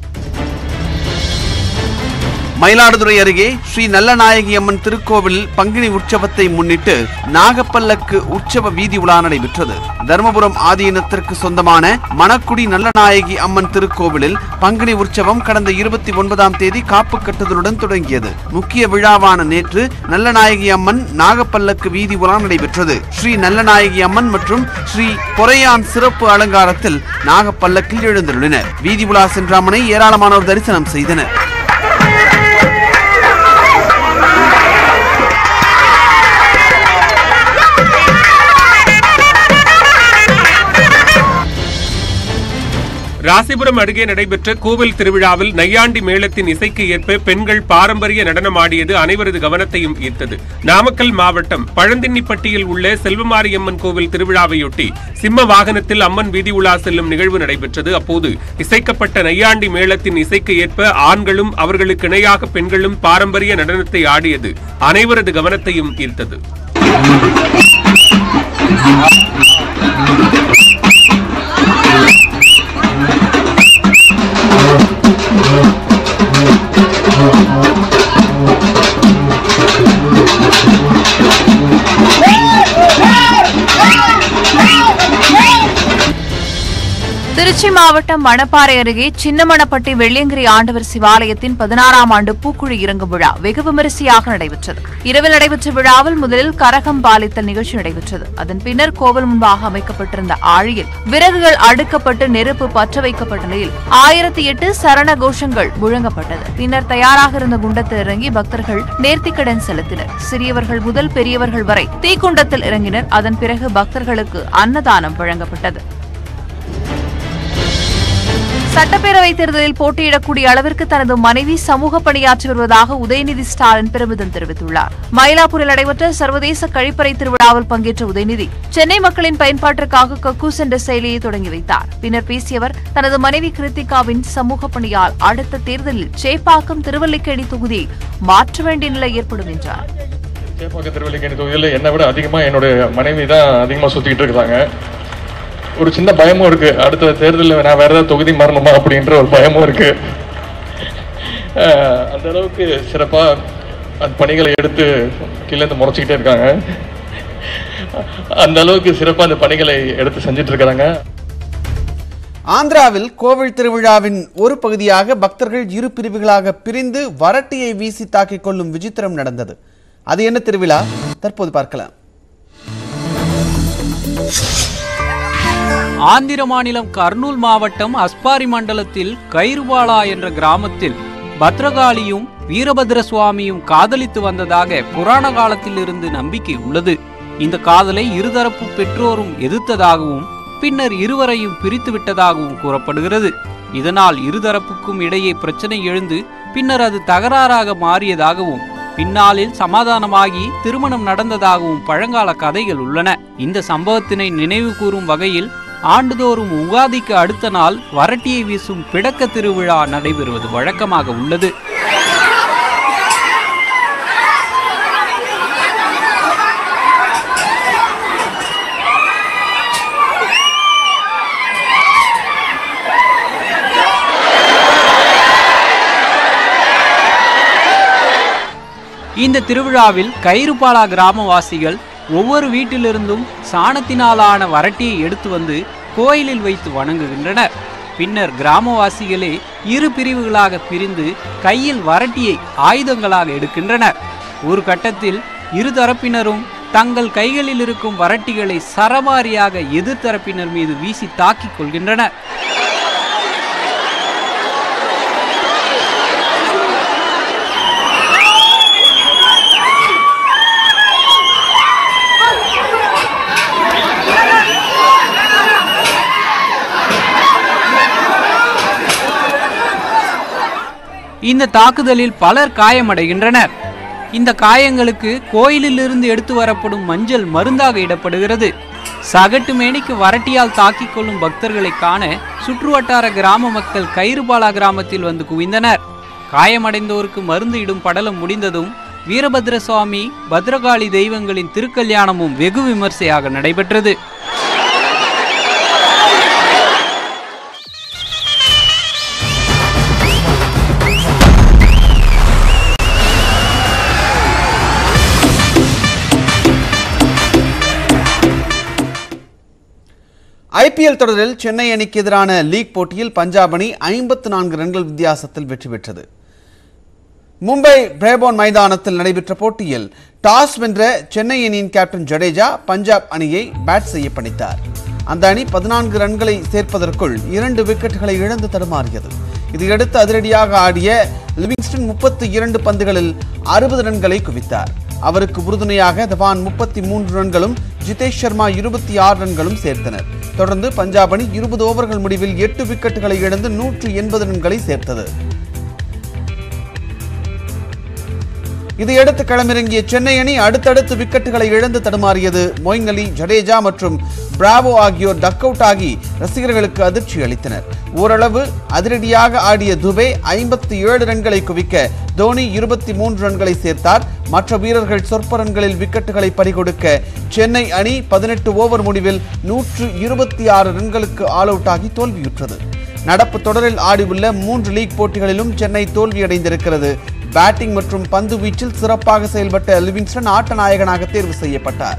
மயிலாடுதுறை அருகே ஸ்ரீ நல்லநாயகி அம்மன் திருக்கோவிலில் பங்குனி உற்சவத்தை முன்னிட்டு நாகப்பல்லக்கு உற்சவ வீதி உலா நடைபெற்றது தருமபுரம் ஆதீனத்திற்கு சொந்தமான மணக்குடி நல்லநாயகி அம்மன் திருக்கோவிலில் பங்குனி உற்சவம் கடந்த இருபத்தி ஒன்பதாம் தேதி காப்பு கட்டுதலுடன் தொடங்கியது முக்கிய விழாவான நேற்று நல்லநாயகி அம்மன் நாகப்பல்லக்கு வீதி உலா நடைபெற்றது ஸ்ரீ நல்லநாயகி அம்மன் மற்றும் ஸ்ரீ பொறையான் சிறப்பு அலங்காரத்தில் நாகப்பல்லக்கில் எழுந்துள்ளனர் வீதி உலா சென்ற அம்மனை ஏராளமானோர் தரிசனம் செய்தனர் ராசிபுரம் அருகே நடைபெற்ற கோவில் திருவிழாவில் நையாண்டி மேளத்தின் இசைக்கு ஏற்ப பெண்கள் பாரம்பரிய நடனமாடியது அனைவரது கவனத்தையும் ஈர்த்தது நாமக்கல் மாவட்டம் பழந்தின்னிப்பட்டியில் உள்ள செல்வமாரியம்மன் கோவில் திருவிழாவையொட்டி சிம்ம வாகனத்தில் அம்மன் வீதி உலா செல்லும் நிகழ்வு நடைபெற்றது அப்போது இசைக்கப்பட்ட நையாண்டி மேளத்தின் இசைக்கு ஏற்ப ஆண்களும் அவர்களுக்கு இணையாக பெண்களும் பாரம்பரிய நடனத்தை ஆடியது அனைவரது கவனத்தையும் ஈர்த்தது திருச்சி மாவட்டம் மணப்பாறை அருகே சின்னமணப்பட்டி வெள்ளியங்கிரி ஆண்டவர் சிவாலயத்தின் பதினாறாம் ஆண்டு பூக்குழி இறங்கும் விழா வெகு விமரிசையாக நடைபெற்றது இரவில் நடைபெற்ற விழாவில் முதலில் கரகம் பாலித்தல் நிகழ்ச்சி நடைபெற்றது அதன் பின்னர் கோவில் முன்பாக அமைக்கப்பட்டிருந்த ஆழியில் விறகுகள் அடுக்கப்பட்டு நெருப்பு பற்ற வைக்கப்பட்ட நிலையில் ஆயிரத்தி எட்டு சரண கோஷங்கள் முழங்கப்பட்டது பின்னர் தயாராக இருந்த குண்டத்தில் இறங்கி பக்தர்கள் நேர்த்திக்கடன் செலுத்தினர் சிறியவர்கள் முதல் பெரியவர்கள் வரை தீக்குண்டத்தில் இறங்கினர் அதன் பிறகு பக்தர்களுக்கு அன்னதானம் வழங்கப்பட்டது சட்டப்பேரவைத் தேர்தலில் போட்டியிடக்கூடிய அளவிற்கு தனது மனைவி சமூக பணியாற்றி வருவதாக உதயநிதி ஸ்டாலின் பெருமிதம் தெரிவித்துள்ளார் மயிலாப்பூரில் நடைபெற்ற சர்வதேச கழிப்பறை திருவிழாவில் பங்கேற்ற உதயநிதி சென்னை மக்களின் பயன்பாட்டிற்காக கக்கூஸ் என்ற செயலியை தொடங்கி வைத்தார் பின்னர் பேசிய அவர் தனது மனைவி கிருத்திகாவின் சமூக பணியால் அடுத்த தேர்தலில் சேப்பாக்கம் திருவல்லிக்கேணி தொகுதியை மாற்ற வேண்டிய நிலை ஏற்படும் என்றார் சேப்பாக்கம் திருவல்லிக்கேணி தொகுதியில் என்னை விட அதிகமாக என்னுடைய மனைவி தான் அதிகமாக சுற்றிக்கிட்டு இருக்காங்க ஒரு சின்ன பயமும் இருக்கு அடுத்த தேர்தலில் நான் வேற ஏதாவது தொகுதி மாறணுமா அப்படின்ற ஒரு பயமும் இருக்கு அஹ் அந்த அளவுக்கு சிறப்பாக அந்த பணிகளை எடுத்து கீழேருந்து முறைச்சிக்கிட்டே இருக்காங்க அந்த அளவுக்கு சிறப்பாக அந்த பணிகளை எடுத்து செஞ்சுட்டு இருக்கிறாங்க ஆந்திராவில் கோவில் திருவிழாவின் ஒரு பகுதியாக பக்தர்கள் இரு பிரிவுகளாக பிரிந்து வரட்டியை வீசி தாக்கிக் கொள்ளும் விசித்திரம் நடந்தது அது என்ன திருவிழா தற்போது பார்க்கலாம் ஆந்திர மாநிலம் கர்னூல் மாவட்டம் அஸ்பாரி மண்டலத்தில் கைருவாலா என்ற கிராமத்தில் பத்ரகாளியும் வீரபத்ர சுவாமியும் காதலித்து வந்ததாக புராண காலத்தில் இருந்து நம்பிக்கை உள்ளது இந்த காதலை இருதரப்பு பெற்றோரும் எதிர்த்ததாகவும் பின்னர் இருவரையும் பிரித்து விட்டதாகவும் கூறப்படுகிறது இதனால் இருதரப்புக்கும் இடையே பிரச்சனை எழுந்து பின்னர் அது தகராறாக மாறியதாகவும் பின்னாளில் சமாதானமாகி திருமணம் நடந்ததாகவும் பழங்கால கதைகள் உள்ளன இந்த சம்பவத்தினை நினைவு கூறும் வகையில் ஆண்டுதோறும் உகாதிக்கு அடுத்த நாள் வரட்டியை வீசும் பிடக்க திருவிழா நடைபெறுவது வழக்கமாக உள்ளது இந்த திருவிழாவில் கயிறுபாலா கிராமவாசிகள் ஒவ்வொரு வீட்டிலிருந்தும் சாணத்தினாலான வரட்டியை எடுத்து வந்து கோயிலில் வைத்து வணங்குகின்றனர் பின்னர் கிராமவாசிகளே இரு பிரிவுகளாக பிரிந்து கையில் வரட்டியை ஆயுதங்களாக எடுக்கின்றனர் ஒரு கட்டத்தில் இரு தரப்பினரும் தங்கள் கைகளில் இருக்கும் வரட்டிகளை சரமாரியாக எதிர்த்தரப்பினர் மீது வீசி தாக்கிக் கொள்கின்றனர் இந்த தாக்குதலில் பலர் காயமடைகின்றனர் இந்த காயங்களுக்கு கோயிலிலிருந்து எடுத்து வரப்படும் மஞ்சள் மருந்தாக இடப்படுகிறது சகட்டு மேனிக்கு வரட்டியால் தாக்கிக் கொள்ளும் பக்தர்களை காண சுற்றுவட்டார கிராம மக்கள் கயிறுபாலா கிராமத்தில் வந்து குவிந்தனர் காயமடைந்தோருக்கு மருந்து இடும் படலம் முடிந்ததும் வீரபத்ர சுவாமி பத்ரகாளி தெய்வங்களின் திருக்கல்யாணமும் வெகு விமர்சையாக நடைபெற்றது ஐபிஎல் தொடரில் சென்னை அணிக்கு எதிரான லீக் போட்டியில் பஞ்சாப் அணி ஐம்பத்து நான்கு ரன்கள் வித்தியாசத்தில் வெற்றி பெற்றது மும்பை பிரேபோன் மைதானத்தில் நடைபெற்ற போட்டியில் டாஸ் வென்ற சென்னை அணியின் கேப்டன் ஜடேஜா பஞ்சாப் அணியை பேட் செய்ய பணித்தார் அந்த அணி பதினான்கு ரன்களை சேர்ப்பதற்குள் இரண்டு விக்கெட்டுகளை இழந்து தடுமாறியது இதையடுத்து அதிரடியாக ஆடிய லிவிங்ஸ்டன் முப்பத்து இரண்டு பந்துகளில் அறுபது ரன்களை குவித்தார் அவருக்கு உறுதுணையாக தவான் முப்பத்தி மூன்று ரன்களும் ஜிதேஷ் சர்மா இருபத்தி ஆறு ரன்களும் சேர்த்தனர் தொடர்ந்து பஞ்சாப் அணி இருபது ஓவர்கள் முடிவில் எட்டு விக்கெட்டுகளை இழந்து நூற்று எண்பது ரன்களை சேர்த்தது இதையடுத்து களமிறங்கிய சென்னை அணி அடுத்தடுத்து விக்கெட்டுகளை இழந்து தடுமாறியது மொயின் அலி ஜடேஜா மற்றும் பிராவோ ஆகியோர் டக் அவுட் ஆகி ரசிகர்களுக்கு அதிர்ச்சி அளித்தனர் ஓரளவு அதிரடியாக ஆடிய துபே ஐம்பத்தி ஏழு ரன்களை குவிக்க தோனி இருபத்தி மூன்று ரன்களை சேர்த்தார் மற்ற வீரர்கள் சொற்ப ரன்களில் விக்கெட்டுகளை பறிகொடுக்க சென்னை அணி பதினெட்டு ஓவர் முடிவில் நூற்று இருபத்தி ஆறு ரன்களுக்கு ஆல் அவுட் ஆகி தோல்வியுற்றது நடப்பு தொடரில் ஆடியுள்ள மூன்று லீக் போட்டிகளிலும் சென்னை தோல்வியடைந்திருக்கிறது பேட்டிங் மற்றும் பந்து வீச்சில் சிறப்பாக செயல்பட்ட லிவிங்ஸ்டன் ஆட்ட நாயகனாக தேர்வு செய்யப்பட்டார்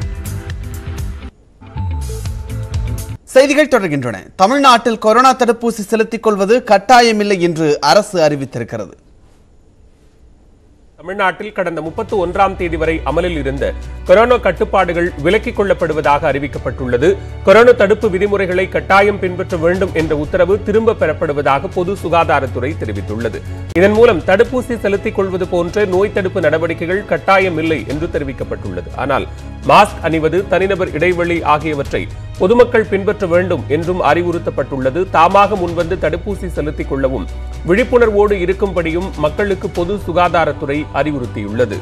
செய்திகள் தொடர்கின்றன தமிழ்நாட்டில் கொரோனா தடுப்பூசி செலுத்திக் கொள்வது கட்டாயமில்லை என்று அரசு அறிவித்திருக்கிறது தமிழ்நாட்டில் கடந்த முப்பத்தி ஒன்றாம் தேதி வரை அமலில் இருந்த கொரோனா கட்டுப்பாடுகள் விலக்கிக் கொள்ளப்படுவதாக அறிவிக்கப்பட்டுள்ளது கொரோனா தடுப்பு விதிமுறைகளை கட்டாயம் பின்பற்ற வேண்டும் என்ற உத்தரவு திரும்ப பெறப்படுவதாக பொது சுகாதாரத்துறை தெரிவித்துள்ளது இதன் மூலம் தடுப்பூசி செலுத்திக் கொள்வது போன்ற நோய் தடுப்பு நடவடிக்கைகள் கட்டாயம் இல்லை என்று தெரிவிக்கப்பட்டுள்ளது ஆனால் மாஸ்க் அணிவது தனிநபர் இடைவெளி ஆகியவற்றை பொதுமக்கள் பின்பற்ற வேண்டும் என்றும் அறிவுறுத்தப்பட்டுள்ளது தாமாக முன்வந்து தடுப்பூசி செலுத்திக் கொள்ளவும் விழிப்புணர்வோடு இருக்கும்படியும் மக்களுக்கு பொது சுகாதாரத்துறை அறிவுறுத்தியுள்ளது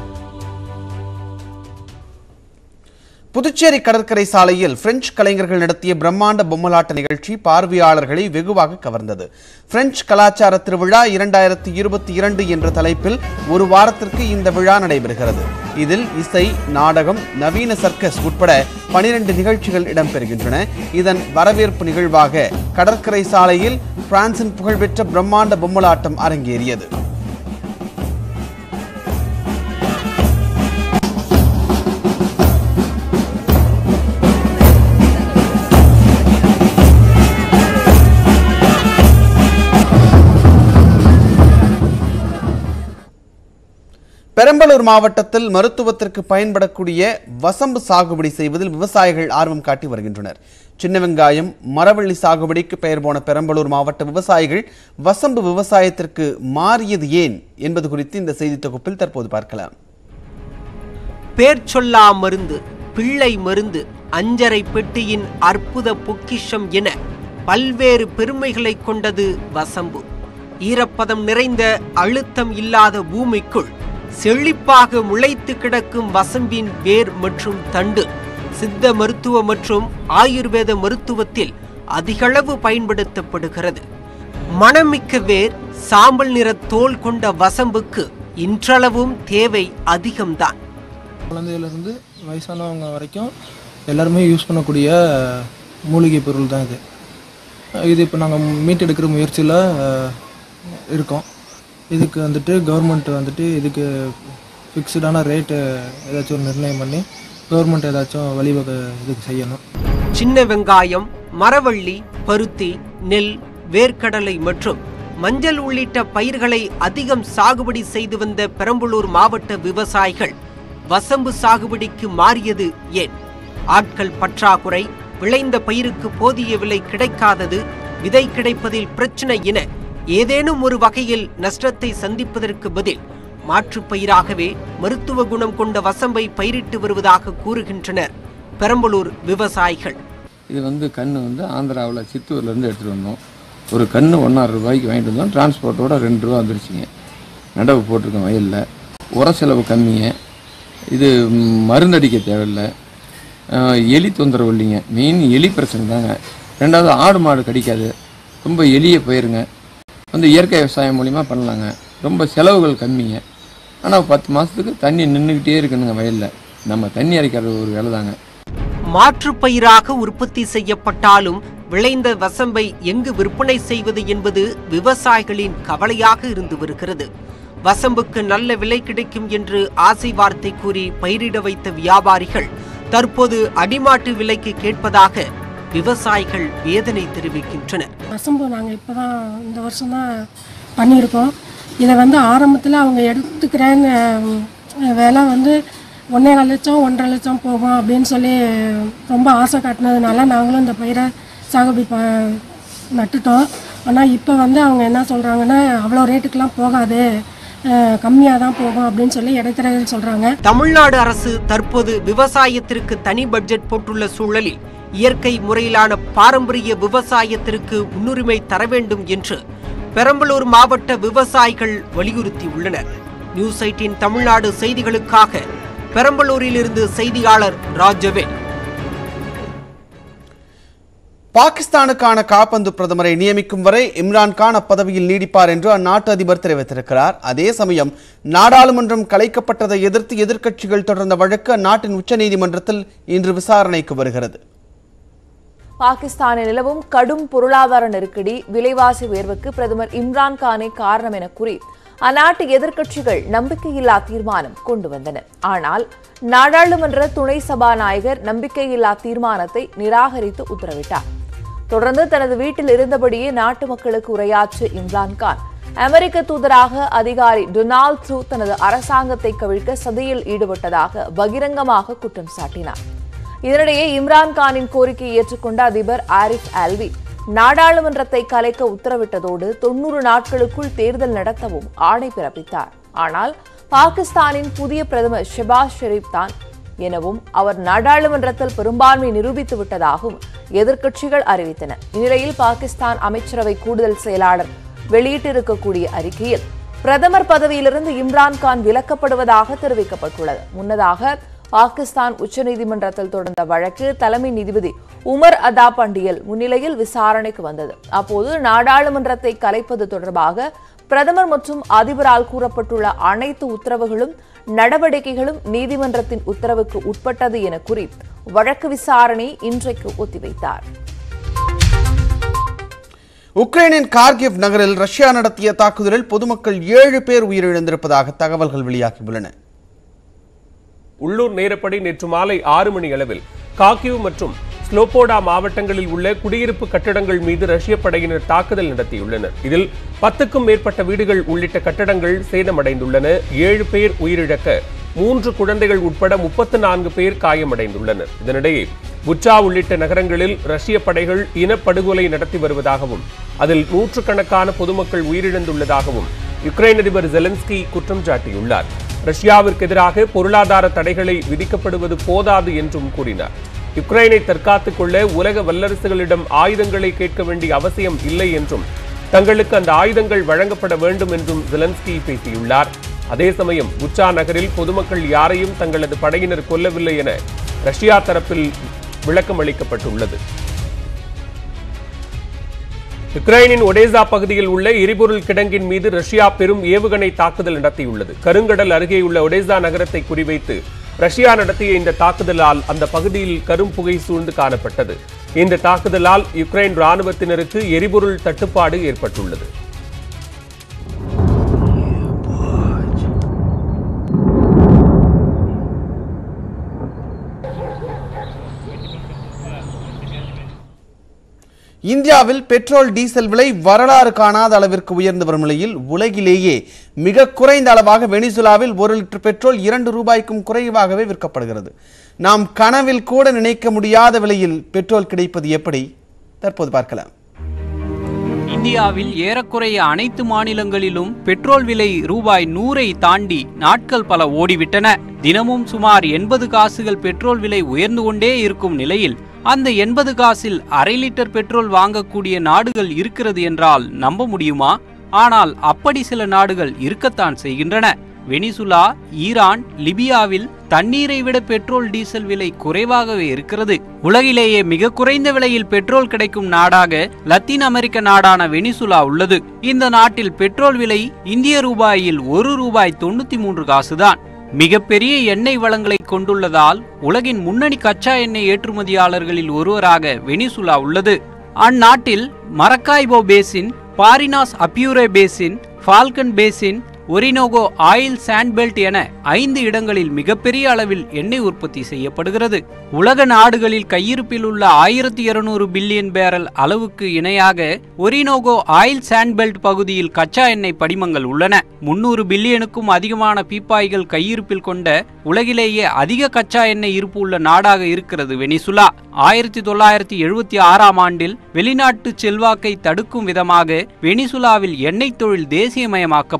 புதுச்சேரி கடற்கரை சாலையில் பிரெஞ்சு கலைஞர்கள் நடத்திய பிரம்மாண்ட பொம்மலாட்ட நிகழ்ச்சி பார்வையாளர்களை வெகுவாக கவர்ந்தது பிரெஞ்சு கலாச்சார திருவிழா இரண்டாயிரத்தி இருபத்தி இரண்டு என்ற தலைப்பில் ஒரு வாரத்திற்கு இந்த விழா நடைபெறுகிறது இதில் இசை நாடகம் நவீன சர்க்கஸ் உட்பட பனிரெண்டு நிகழ்ச்சிகள் இடம்பெறுகின்றன இதன் வரவேற்பு நிகழ்வாக கடற்கரை சாலையில் பிரான்சின் புகழ்பெற்ற பிரம்மாண்ட பொம்மலாட்டம் அரங்கேறியது பெரம்பலூர் மாவட்டத்தில் மருத்துவத்திற்கு பயன்படக்கூடிய வசம்பு சாகுபடி செய்வதில் விவசாயிகள் ஆர்வம் காட்டி வருகின்றனர் சின்ன வெங்காயம் மரவள்ளி சாகுபடிக்கு பெயர் போன பெரம்பலூர் மாவட்ட விவசாயிகள் வசம்பு விவசாயத்திற்கு மாறியது ஏன் என்பது குறித்து இந்த செய்தி தொகுப்பில் தற்போது பார்க்கலாம் பேர் சொல்லா மருந்து பிள்ளை மருந்து அஞ்சரை பெட்டியின் அற்புத பொக்கிஷம் என பல்வேறு பெருமைகளை கொண்டது வசம்பு ஈரப்பதம் நிறைந்த அழுத்தம் இல்லாத பூமிக்குள் செழிப்பாக முளைத்து கிடக்கும் வசம்பின் வேர் மற்றும் தண்டு சித்த மருத்துவ மற்றும் ஆயுர்வேத மருத்துவத்தில் அதிகளவு பயன்படுத்தப்படுகிறது மணமிக்க வேர் சாம்பல் நிற தோல் கொண்ட வசம்புக்கு இன்றளவும் தேவை அதிகம்தான் குழந்தையிலேருந்து வயசானவங்க வரைக்கும் எல்லாருமே யூஸ் பண்ணக்கூடிய மூலிகை பொருள் தான் இது இது இப்போ நாங்கள் மீட்டெடுக்கிற முயற்சியில் இருக்கோம் இதுக்கு வந்துட்டு கவர்மெண்ட் வந்துட்டு இதுக்கு ஃபிக்ஸ்டான ரேட்டு ஏதாச்சும் ஒரு நிர்ணயம் பண்ணி கவர்மெண்ட் ஏதாச்சும் வழிவகை இதுக்கு செய்யணும் சின்ன வெங்காயம் மரவள்ளி பருத்தி நெல் வேர்க்கடலை மற்றும் மஞ்சள் உள்ளிட்ட பயிர்களை அதிகம் சாகுபடி செய்து வந்த பெரம்பலூர் மாவட்ட விவசாயிகள் வசம்பு சாகுபடிக்கு மாறியது ஏன் ஆட்கள் பற்றாக்குறை விளைந்த பயிருக்கு போதிய விலை கிடைக்காதது விதை கிடைப்பதில் பிரச்சனை என ஏதேனும் ஒரு வகையில் நஷ்டத்தை சந்திப்பதற்கு பதில் மாற்றுப் பயிராகவே மருத்துவ குணம் கொண்ட வசம்பை பயிரிட்டு வருவதாக கூறுகின்றனர் பெரம்பலூர் விவசாயிகள் இது வந்து கன்று வந்து ஆந்திராவில் சித்தூர்லேருந்து எடுத்துகிட்டு வந்தோம் ஒரு கன்று ஒன்றாறு ரூபாய்க்கு வாங்கிட்டு வந்தோம் டிரான்ஸ்போர்ட்டோட ரெண்டு ரூபா வந்துருச்சுங்க நடவு போட்டிருக்கோம் வயலில் உர செலவு கம்மிங்க இது ம், மருந்தடிக்க தேவையில்லை அஹ், எலி தொந்தரவு இல்லைங்க மெயின் எலி பிரச்சனை தாங்க ரெண்டாவது ஆடு மாடு கடிக்காது ரொம்ப எளிய பயிருங்க வந்து இயற்கை விவசாயம் மூலிமா பண்ணலாங்க ரொம்ப செலவுகள் கம்மிங்க ஆனால் பத்து மாதத்துக்கு தண்ணி நின்றுக்கிட்டே இருக்குதுங்க வயலில் நம்ம தண்ணி அரைக்கிறது ஒரு வேலை தாங்க மாற்றுப் பயிராக உற்பத்தி செய்யப்பட்டாலும் விளைந்த வசம்பை எங்கு விற்பனை செய்வது என்பது விவசாயிகளின் கவலையாக இருந்து வருகிறது வசம்புக்கு நல்ல விலை கிடைக்கும் என்று ஆசை வார்த்தை கூறி பயிரிட வைத்த வியாபாரிகள் தற்போது அடிமாட்டு விலைக்கு கேட்பதாக விவசாயிகள் வேதனை தெரிவிக்கின்றனர் வசம்பு நாங்கள் இப்போ தான் இந்த வருஷம் தான் பண்ணியிருக்கோம் இதை வந்து ஆரம்பத்தில் அவங்க எடுத்துக்கிறேன்னு அஹ், விலை வந்து ஒன்றே லட்சம் ஒன்றரை லட்சம் போகும் அப்படின்னு சொல்லி ரொம்ப ஆசை காட்டினதுனால நாங்களும் இந்த பயிரை சாகுபடி ப நட்டுட்டோம் ஆனால் இப்போ வந்து அவங்க என்ன சொல்கிறாங்கன்னா அவ்வளோ ரேட்டுக்கெலாம் போகாது கம்மியாக தான் போகும் அப்படின்னு சொல்லி இடைத்தரகர்கள் சொல்கிறாங்க தமிழ்நாடு அரசு தற்போது விவசாயத்திற்கு தனி பட்ஜெட் போட்டுள்ள சூழலில் இயற்கை முறையிலான பாரம்பரிய விவசாயத்திற்கு முன்னுரிமை தர வேண்டும் என்று பெரம்பலூர் மாவட்ட விவசாயிகள் வலியுறுத்தியுள்ளனர் நியூஸ் எயிட்டின் தமிழ்நாடு செய்திகளுக்காக பெரம்பலூரிலிருந்து செய்தியாளர் ராஜவேல் பாகிஸ்தானுக்கான காப்பந்து பிரதமரை நியமிக்கும் வரை இம்ரான்கான் அப்பதவியில் நீடிப்பார் என்று அந்நாட்டு அதிபர் தெரிவித்திருக்கிறார் அதே சமயம் நாடாளுமன்றம் கலைக்கப்பட்டதை எதிர்த்து எதிர்க்கட்சிகள் தொடர்ந்த வழக்கு அந்நாட்டின் உச்சநீதிமன்றத்தில் இன்று விசாரணைக்கு வருகிறது பாகிஸ்தானில் நிலவும் கடும் பொருளாதார நெருக்கடி விலைவாசி உயர்வுக்கு பிரதமர் இம்ரான் கானே காரணம் என கூறி அந்நாட்டு எதிர்க்கட்சிகள் நம்பிக்கையில்லா தீர்மானம் கொண்டு வந்தன ஆனால் நாடாளுமன்ற துணை சபாநாயகர் நம்பிக்கையில்லா தீர்மானத்தை நிராகரித்து உத்தரவிட்டார் தொடர்ந்து தனது வீட்டில் இருந்தபடியே நாட்டு மக்களுக்கு உரையாற்றிய இம்ரான்கான் அமெரிக்க தூதராக அதிகாரி டொனால்ட் ட்ரூ தனது அரசாங்கத்தை கவிழ்க்க சதியில் ஈடுபட்டதாக பகிரங்கமாக குற்றம் சாட்டினார் இதனிடையே இம்ரான்கானின் கோரிக்கையை ஏற்றுக்கொண்ட அதிபர் ஆரிஃப் ஆல்வி நாடாளுமன்றத்தை கலைக்க உத்தரவிட்டதோடு தொன்னூறு நாட்களுக்குள் தேர்தல் நடத்தவும் ஆணை பிறப்பித்தார் ஆனால் பாகிஸ்தானின் புதிய பிரதமர் ஷெபாஸ் ஷெரீப் தான் எனவும் அவர் நாடாளுமன்றத்தில் பெரும்பான்மை நிரூபித்து விட்டதாகவும் எதிர்க்கட்சிகள் அறிவித்தன இந்நிலையில் பாகிஸ்தான் அமைச்சரவை கூடுதல் செயலாளர் வெளியிட்டிருக்கக்கூடிய அறிக்கையில் பிரதமர் பதவியிலிருந்து இம்ரான்கான் விலக்கப்படுவதாக தெரிவிக்கப்பட்டுள்ளது முன்னதாக பாகிஸ்தான் உச்சநீதிமன்றத்தில் தொடர்ந்த வழக்கு தலைமை நீதிபதி உமர் அதா பண்டியல் முன்னிலையில் விசாரணைக்கு வந்தது அப்போது நாடாளுமன்றத்தை கலைப்பது தொடர்பாக பிரதமர் மற்றும் அதிபரால் கூறப்பட்டுள்ள அனைத்து உத்தரவுகளும் நடவடிக்கைகளும் நீதிமன்றத்தின் உத்தரவுக்கு உட்பட்டது என கூறி வழக்கு விசாரணை இன்றைக்கு ஒத்திவைத்தார் உக்ரைனின் கார்கிவ் நகரில் ரஷ்யா நடத்திய தாக்குதலில் பொதுமக்கள் ஏழு பேர் உயிரிழந்திருப்பதாக தகவல்கள் வெளியாகியுள்ளன உள்ளூர் நேரப்படி நேற்று மாலை ஆறு மணி அளவில் காக்கிவ் மற்றும் ஸ்லோபோடா மாவட்டங்களில் உள்ள குடியிருப்பு கட்டடங்கள் மீது ரஷ்ய படையினர் தாக்குதல் நடத்தியுள்ளனர் இதில் பத்துக்கும் மேற்பட்ட வீடுகள் உள்ளிட்ட கட்டடங்கள் சேதமடைந்துள்ளன ஏழு பேர் உயிரிழக்க மூன்று குழந்தைகள் உட்பட முப்பத்து நான்கு பேர் காயமடைந்துள்ளனர் இதனிடையே புச்சா உள்ளிட்ட நகரங்களில் ரஷ்ய படைகள் இனப்படுகொலை நடத்தி வருவதாகவும் அதில் நூற்றுக்கணக்கான பொதுமக்கள் உயிரிழந்துள்ளதாகவும் யுக்ரைன் அதிபர் ஜெலன்ஸ்கி குற்றம் சாட்டியுள்ளார் ரஷ்யாவிற்கு எதிராக பொருளாதார தடைகளை விதிக்கப்படுவது போதாது என்றும் கூறினார் யுக்ரைனை தற்காத்துக் கொள்ள உலக வல்லரசுகளிடம் ஆயுதங்களை கேட்க வேண்டிய அவசியம் இல்லை என்றும் தங்களுக்கு அந்த ஆயுதங்கள் வழங்கப்பட வேண்டும் என்றும் ஜெலன்ஸ்கி பேசியுள்ளார் அதே சமயம் புச்சா நகரில் பொதுமக்கள் யாரையும் தங்களது படையினர் கொல்லவில்லை என ரஷ்யா தரப்பில் விளக்கம் அளிக்கப்பட்டுள்ளது யுக்ரைனின் ஒடேசா பகுதியில் உள்ள எரிபொருள் கிடங்கின் மீது ரஷ்யா பெரும் ஏவுகணை தாக்குதல் நடத்தியுள்ளது கருங்கடல் அருகேயுள்ள ஒடேசா நகரத்தை குறிவைத்து ரஷ்யா நடத்திய இந்த தாக்குதலால் அந்த பகுதியில் கரும் புகை சூழ்ந்து காணப்பட்டது இந்த தாக்குதலால் யுக்ரைன் ராணுவத்தினருக்கு எரிபொருள் தட்டுப்பாடு ஏற்பட்டுள்ளது இந்தியாவில் பெட்ரோல் டீசல் விலை வரலாறு காணாத அளவிற்கு உயர்ந்து வரும் நிலையில் உலகிலேயே மிக குறைந்த அளவாக வெனிசுலாவில் ஒரு லிட்டர் பெட்ரோல் இரண்டு ரூபாய்க்கும் குறைவாகவே விற்கப்படுகிறது நாம் கனவில் கூட நினைக்க முடியாத விலையில் பெட்ரோல் கிடைப்பது எப்படி தற்போது பார்க்கலாம் இந்தியாவில் ஏறக்குறைய அனைத்து மாநிலங்களிலும் பெட்ரோல் விலை ரூபாய் நூறை தாண்டி நாட்கள் பல ஓடிவிட்டன தினமும் சுமார் எண்பது காசுகள் பெட்ரோல் விலை உயர்ந்து கொண்டே இருக்கும் நிலையில் அந்த எண்பது காசில் அரை லிட்டர் பெட்ரோல் வாங்கக்கூடிய நாடுகள் இருக்கிறது என்றால் நம்ப முடியுமா ஆனால் அப்படி சில நாடுகள் இருக்கத்தான் செய்கின்றன வெனிசுலா ஈரான் லிபியாவில் தண்ணீரை விட பெட்ரோல் டீசல் விலை குறைவாகவே இருக்கிறது உலகிலேயே மிக குறைந்த விலையில் பெட்ரோல் கிடைக்கும் நாடாக லத்தீன் அமெரிக்க நாடான வெனிசுலா உள்ளது இந்த நாட்டில் பெட்ரோல் விலை இந்திய ரூபாயில் ஒரு ரூபாய் தொண்ணூத்தி மூன்று காசுதான் மிகப்பெரிய எண்ணெய் வளங்களை கொண்டுள்ளதால் உலகின் முன்னணி கச்சா எண்ணெய் ஏற்றுமதியாளர்களில் ஒருவராக வெனிசுலா உள்ளது அந்நாட்டில் Maracaibo basin Barinas Apure basin Falcon basin Orinoco oil sand belt என ஐந்து இடங்களில் மிகப்பெரிய அளவில் எண்ணெய் உற்பத்தி செய்யப்படுகிறது உலக நாடுகளில் கையிருப்பில் உள்ள ஆயிரத்தி இருநூறு பில்லியன் பேரல் அளவுக்கு இணையாக ஒரினோகோ ஆயில் சாண்ட்பெல்ட் பகுதியில் கச்சா எண்ணெய் படிமங்கள் உள்ளன முன்னூறு பில்லியனுக்கும் அதிகமான பீப்பாய்கள் கையிருப்பில் கொண்ட உலகிலேயே அதிக கச்சா எண்ணெய் இருப்பு உள்ள நாடாக இருக்கிறது வெனிசுலா ஆயிரத்தி தொள்ளாயிரத்தி எழுபத்தி ஆறாம் ஆண்டில் வெளிநாட்டு செல்வாக்கை தடுக்கும் விதமாக வெனிசுலாவில் எண்ணெய் தொழில் தேசியமயமாக்கப்பட்டது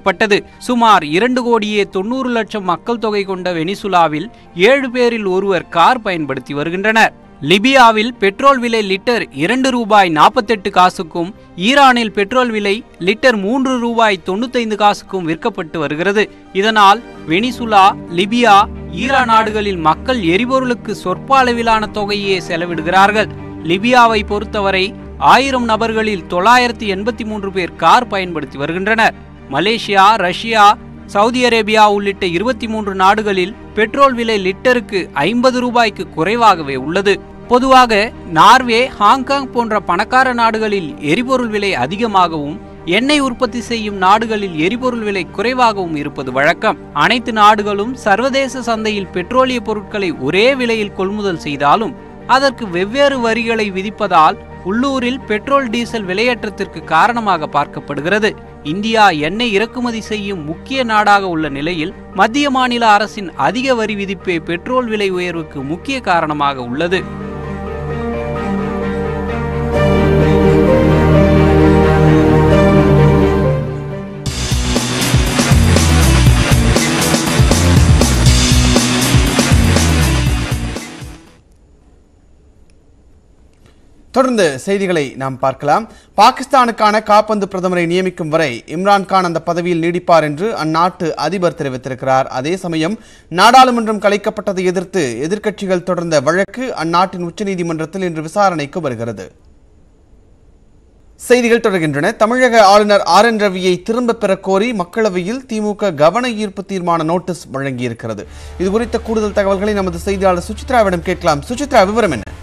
சுமார் இரண்டு கோடியே தொண்ணூறு லட்சம் மக்கள் தொகை கொண்ட வெனிசுலாவில் ஏழு பேரில் ஒருவர் கார் பயன்படுத்தி வருகின்றனர் லிபியாவில் பெட்ரோல் விலை லிட்டர் இரண்டு ரூபாய் நாற்பத்தெட்டு காசுக்கும் ஈரானில் பெட்ரோல் விலை லிட்டர் மூன்று ரூபாய் தொண்ணூத்தைந்து காசுக்கும் விற்கப்பட்டு வருகிறது இதனால் வெனிசுலா லிபியா ஈரான் நாடுகளில் மக்கள் எரிபொருளுக்கு சொற்ப அளவிலான தொகையே செலவிடுகிறார்கள் லிபியாவை பொறுத்தவரை ஆயிரம் நபர்களில் தொள்ளாயிரத்தி எண்பத்தி மூன்று பேர் கார் பயன்படுத்தி வருகின்றனர் மலேசியா ரஷ்யா சவுதி அரேபியா உள்ளிட்ட இருபத்தி மூன்று நாடுகளில் பெட்ரோல் விலை லிட்டருக்கு ஐம்பது ரூபாய்க்கு குறைவாகவே உள்ளது பொதுவாக நார்வே ஹாங்காங் போன்ற பணக்கார நாடுகளில் எரிபொருள் விலை அதிகமாகவும் எண்ணெய் உற்பத்தி செய்யும் நாடுகளில் எரிபொருள் விலை குறைவாகவும் இருப்பது வழக்கம் அனைத்து நாடுகளும் சர்வதேச சந்தையில் பெட்ரோலிய பொருட்களை ஒரே விலையில் கொள்முதல் செய்தாலும் அதற்கு வெவ்வேறு வரிகளை விதிப்பதால் உள்ளூரில் பெட்ரோல் டீசல் விலையேற்றத்திற்கு காரணமாக பார்க்கப்படுகிறது இந்தியா எண்ணெய் இறக்குமதி செய்யும் முக்கிய நாடாக உள்ள நிலையில் மத்திய மாநில அரசின் அதிக வரி விதிப்பே பெட்ரோல் விலை உயர்வுக்கு முக்கிய காரணமாக உள்ளது தொடர்ந்து செய்திகளை நாம் பார்க்கலாம் பாகிஸ்தானுக்கான காப்பந்து பிரதமரை நியமிக்கும் வரை இம்ரான்கான் அந்த பதவியில் நீடிப்பார் என்று அந்நாட்டு அதிபர் தெரிவித்திருக்கிறார் அதே சமயம் நாடாளுமன்றம் கலைக்கப்பட்டதை எதிர்த்து எதிர்க்கட்சிகள் தொடர்ந்த வழக்கு அந்நாட்டின் உச்சநீதிமன்றத்தில் இன்று விசாரணைக்கு வருகிறது செய்திகள் தொடர்கின்றன தமிழக ஆளுநர் ஆர் என் ரவியை திரும்ப பெறக் கோரி மக்களவையில் திமுக கவன ஈர்ப்பு தீர்மான நோட்டீஸ் வழங்கியிருக்கிறது இது குறித்த கூடுதல் தகவல்களை நமது செய்தியாளர் சுசித்ராவிடம் கேட்கலாம் சுசித்ரா விவரம் என்ன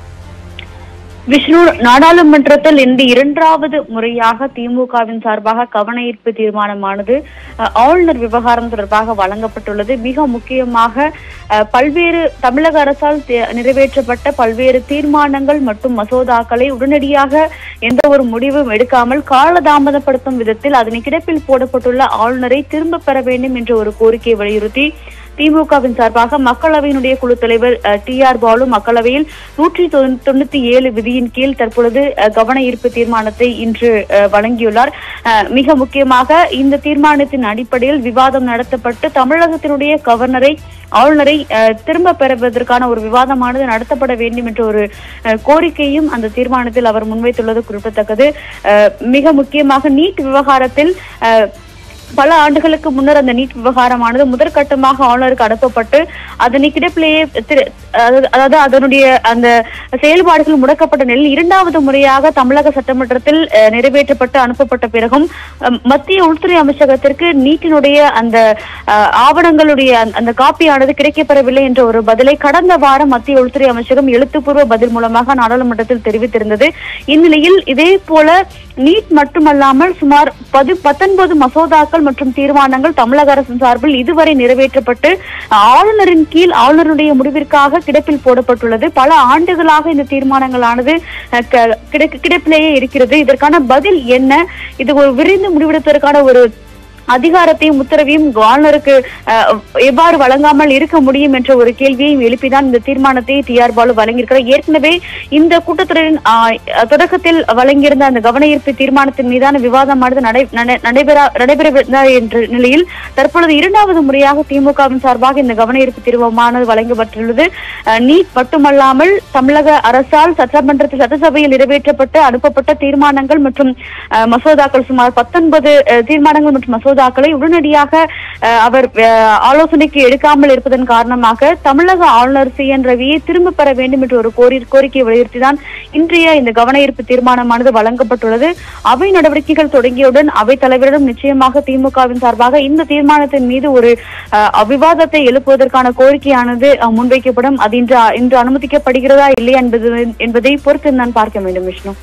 விஷ்ணு நாடாளுமன்றத்தில் இந்த இரண்டாவது முறையாக திமுகவின் சார்பாக கவன ஈர்ப்பு தீர்மானமானது அஹ், ஆளுநர் விவகாரம் தொடர்பாக வழங்கப்பட்டுள்ளது மிக முக்கியமாக அஹ், பல்வேறு தமிழக அரசால் தே- நிறைவேற்றப்பட்ட பல்வேறு தீர்மானங்கள் மற்றும் மசோதாக்களை உடனடியாக எந்த ஒரு முடிவும் எடுக்காமல் காலதாமதப்படுத்தும் விதத்தில் அதனை கிடப்பில் போடப்பட்டுள்ள ஆளுநரை திரும்ப பெற வேண்டும் என்ற ஒரு கோரிக்கையை வலியுறுத்தி திமுகவின் சார்பாக மக்களவையினுடைய குழு தலைவர் டி ஆர் பாலு மக்களவையில் நூற்றி தொண்ணூத்தி ஏழு விதியின் கீழ் தற்பொழுது அஹ், கவன ஈர்ப்பு தீர்மானத்தை இன்று அஹ், வழங்கியுள்ளார் அஹ், மிக முக்கியமாக இந்த தீர்மானத்தின் அடிப்படையில் விவாதம் நடத்தப்பட்டு தமிழகத்தினுடைய கவர்னரை ஆளுநரை அஹ், திரும்ப பெறுவதற்கான ஒரு விவாதமானது நடத்தப்பட வேண்டும் என்ற ஒரு அஹ், கோரிக்கையும் அந்த தீர்மானத்தில் அவர் முன்வைத்துள்ளது குறிப்பிடத்தக்கது அஹ், மிக முக்கியமாக நீட் விவகாரத்தில் அஹ், பல ஆண்டுகளுக்கு முன்னர் அந்த நீட் விவகாரமானது முதற்கட்டமாக ஆளுநருக்கு அனுப்பப்பட்டு அதனை கிடப்பிலேயே திரு- அதாவது அதாவது அதனுடைய அந்த செயல்பாடுகள் முடக்கப்பட்ட நிலையில் இரண்டாவது முறையாக தமிழக சட்டமன்றத்தில் அஹ், நிறைவேற்றப்பட்டு அனுப்பப்பட்ட பிறகும் அஹ், மத்திய உள்துறை அமைச்சகத்திற்கு நீட்டினுடைய அந்த அஹ், ஆவணங்களுடைய அந்த- அந்த காப்பியானது கிடைக்கப்பெறவில்லை என்ற ஒரு பதிலை கடந்த வாரம் மத்திய உள்துறை அமைச்சகம் எழுத்துப்பூர்வ பதில் மூலமாக நாடாளுமன்றத்தில் தெரிவித்திருந்தது இந்நிலையில் இதே போல நீட் மட்டுமல்லாமல் சுமார் பது பத்தொன்பது மசோதாக்கள் மற்றும் தீர்மானங்கள் தமிழக அரசின் சார்பில் இதுவரை நிறைவேற்றப்பட்டு ஆளுநரின் கீழ் ஆளுநருடைய முடிவிற்காக கிடப்பில் போடப்பட்டுள்ளது பல ஆண்டுகளாக இந்த தீர்மானங்களானது அஹ், க- கிடக்கு- கிடப்பிலேயே இருக்கிறது இதற்கான பதில் என்ன இது ஒரு விரைந்து முடிவெடுப்பதற்கான ஒரு அதிகாரத்தையும் உத்தரவையும் ஆளுநருக்கு அஹ், எவ்வாறு வழங்காமல் இருக்க முடியும் என்ற ஒரு கேள்வியையும் எழுப்பிதான் இந்த தீர்மானத்தை டி ஆர் பாலு வழங்கியிருக்கிறார் ஏற்கனவே இந்த கூட்டத்தொடரின் ஆஹ், தொடக்கத்தில் வழங்கியிருந்த அந்த கவன ஈர்ப்பு தீர்மானத்தின் மீதான விவாதமானது நடை- நட- நடைபெற நடைபெற என்ற நிலையில் தற்பொழுது இரண்டாவது முறையாக திமுகவின் சார்பாக இந்த கவன ஈர்ப்பு தீர்மானது வழங்கப்பட்டுள்ளது அஹ், நீட் மட்டுமல்லாமல் தமிழக அரசால் சட்டமன்றத்தில் சட்டசபையில் நிறைவேற்றப்பட்டு அனுப்பப்பட்ட தீர்மானங்கள் மற்றும் அஹ், மசோதாக்கள் சுமார் பத்தொன்பது தீர்மானங்கள் மற்றும் மசோதாக்களை உடனடியாக அஹ், அவர் அஹ், ஆலோசனைக்கு எடுக்காமல் இருப்பதன் காரணமாக தமிழக ஆளுநர் சி என் ரவியை திரும்ப பெற வேண்டும் என்ற ஒரு கோரி கோரிக்கையை வலியுறுத்திதான் இன்றைய இந்த கவன ஈர்ப்பு தீர்மானமானது வழங்கப்பட்டுள்ளது அவை நடவடிக்கைகள் தொடங்கியவுடன் அவைத் தலைவரிடம் நிச்சயமாக திமுகவின் சார்பாக இந்த தீர்மானத்தின் மீது ஒரு அஹ், விவாதத்தை எழுப்புவதற்கான கோரிக்கையானது அஹ், முன்வைக்கப்படும் அது இன்று இன்று அனுமதிக்கப்படுகிறதா இல்லையா என்பது என்பதை பொறுத்து நான் பார்க்க வேண்டும் விஷ்ணு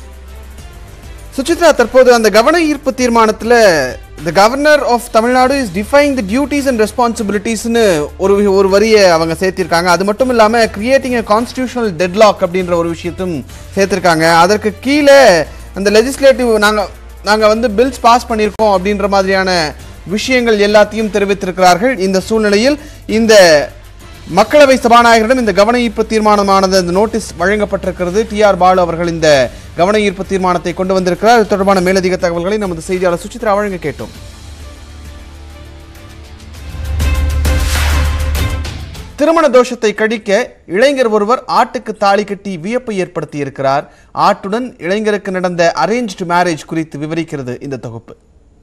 சுசித்ரா தற்போது அந்த கவன ஈர்ப்பு தீர்மானத்தில் the governor of Tamil Nadu is defying the duties and ரெஸ்பான்சிபிலிட்டிஸ்னு ஒரு ஒரு வரியை அவங்க சேர்த்திருக்காங்க அது மட்டும் இல்லாமல் கிரியேட்டிங் a கான்ஸ்டியூஷனல் டெட்லாக் அப்படின்ற ஒரு விஷயத்தும் சேர்த்திருக்காங்க அதற்கு கீழே அந்த லெஜிஸ்லேட்டிவ் நாங்கள் நாங்கள் வந்து பில்ஸ் பாஸ் பண்ணியிருக்கோம் அப்படின்ற மாதிரியான விஷயங்கள் எல்லாத்தையும் தெரிவித்திருக்கிறார்கள் இந்த சூழ்நிலையில் இந்த மக்களவை சபாநாயகரிடம் இந்த கவன ஈர்ப்பு தீர்மானமானது இந்த நோட்டீஸ் வழங்கப்பட்டிருக்கிறது டி ஆர் பாலு அவர்கள் இந்த கவன ஈர்ப்பு தீர்மானத்தை கொண்டு வந்திருக்கிறார் இது தொடர்பான மேலதிக தகவல்களை நமது செய்தியாளர் சுசித்ரா வழங்க கேட்டோம் திருமண தோஷத்தை கழிக்க இளைஞர் ஒருவர் ஆட்டுக்கு தாலி கட்டி வியப்பை ஏற்படுத்தி இருக்கிறார் ஆட்டுடன் இளைஞருக்கு நடந்த அரேஞ்ச்டு மேரேஜ் குறித்து விவரிக்கிறது இந்த தொகுப்பு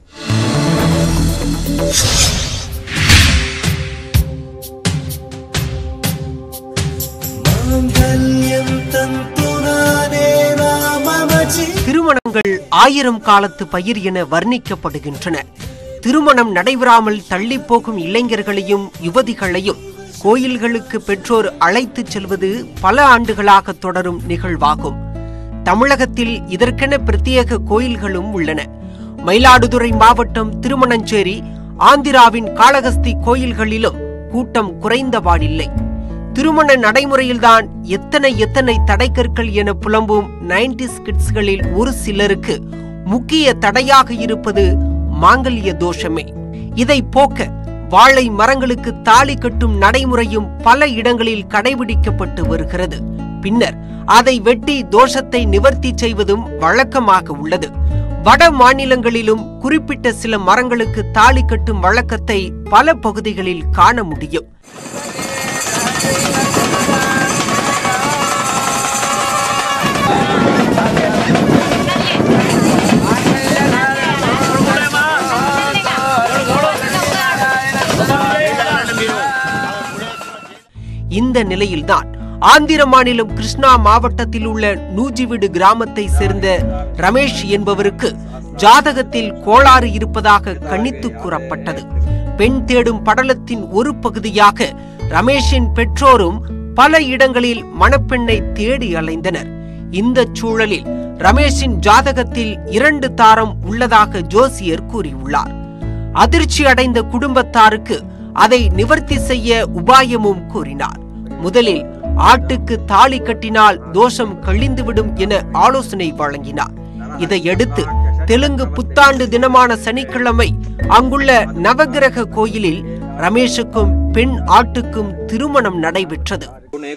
திருமணங்கள் ஆயிரம் காலத்து பயிர் என வர்ணிக்கப்படுகின்றன திருமணம் நடைபெறாமல் தள்ளி போகும் இளைஞர்களையும் யுவதிகளையும் கோயில்களுக்கு பெற்றோர் அழைத்துச் செல்வது பல ஆண்டுகளாக தொடரும் நிகழ்வாகும் தமிழகத்தில் இதற்கென பிரத்யேக கோயில்களும் உள்ளன மயிலாடுதுறை மாவட்டம் திருமணஞ்சேரி ஆந்திராவின் காளகஸ்தி கோயில்களிலும் கூட்டம் குறைந்தபாடில்லை திருமண நடைமுறையில்தான் எத்தனை எத்தனை தடைக்கற்கள் என புலம்பும் நைன்டிஸ் கிட்ஸ்களில் ஒரு சிலருக்கு முக்கிய தடையாக இருப்பது மாங்கல்ய தோஷமே இதை போக்க வாழை மரங்களுக்கு தாலி கட்டும் நடைமுறையும் பல இடங்களில் கடைபிடிக்கப்பட்டு வருகிறது பின்னர் அதை வெட்டி தோஷத்தை நிவர்த்தி செய்வதும் வழக்கமாக உள்ளது வட மாநிலங்களிலும் குறிப்பிட்ட சில மரங்களுக்கு தாலி கட்டும் வழக்கத்தை பல பகுதிகளில் காண முடியும் இந்த நிலையில்தான் ஆந்திர மாநிலம் கிருஷ்ணா மாவட்டத்தில் உள்ள நூஜிவிடு கிராமத்தை சேர்ந்த ரமேஷ் என்பவருக்கு ஜாதகத்தில் கோளாறு இருப்பதாக கணித்து கூறப்பட்டது பெண் தேடும் படலத்தின் ஒரு பகுதியாக ரமேஷின் பெற்றோரும் பல இடங்களில் மணப்பெண்ணை தேடி அலைந்தனர் இந்த சூழலில் ரமேஷின் ஜாதகத்தில் இரண்டு தாரம் உள்ளதாக ஜோசியர் கூறியுள்ளார் அதிர்ச்சி அடைந்த குடும்பத்தாருக்கு அதை நிவர்த்தி செய்ய உபாயமும் கூறினார் முதலில் ஆட்டுக்கு தாலி கட்டினால் தோஷம் கழிந்துவிடும் என ஆலோசனை வழங்கினார் இதையடுத்து தெலுங்கு புத்தாண்டு தினமான சனிக்கிழமை அங்குள்ள நவகிரக கோயிலில் ரமேஷுக்கும் பெண் ஆட்டுக்கும் திருமணம் நடைபெற்றது गुणे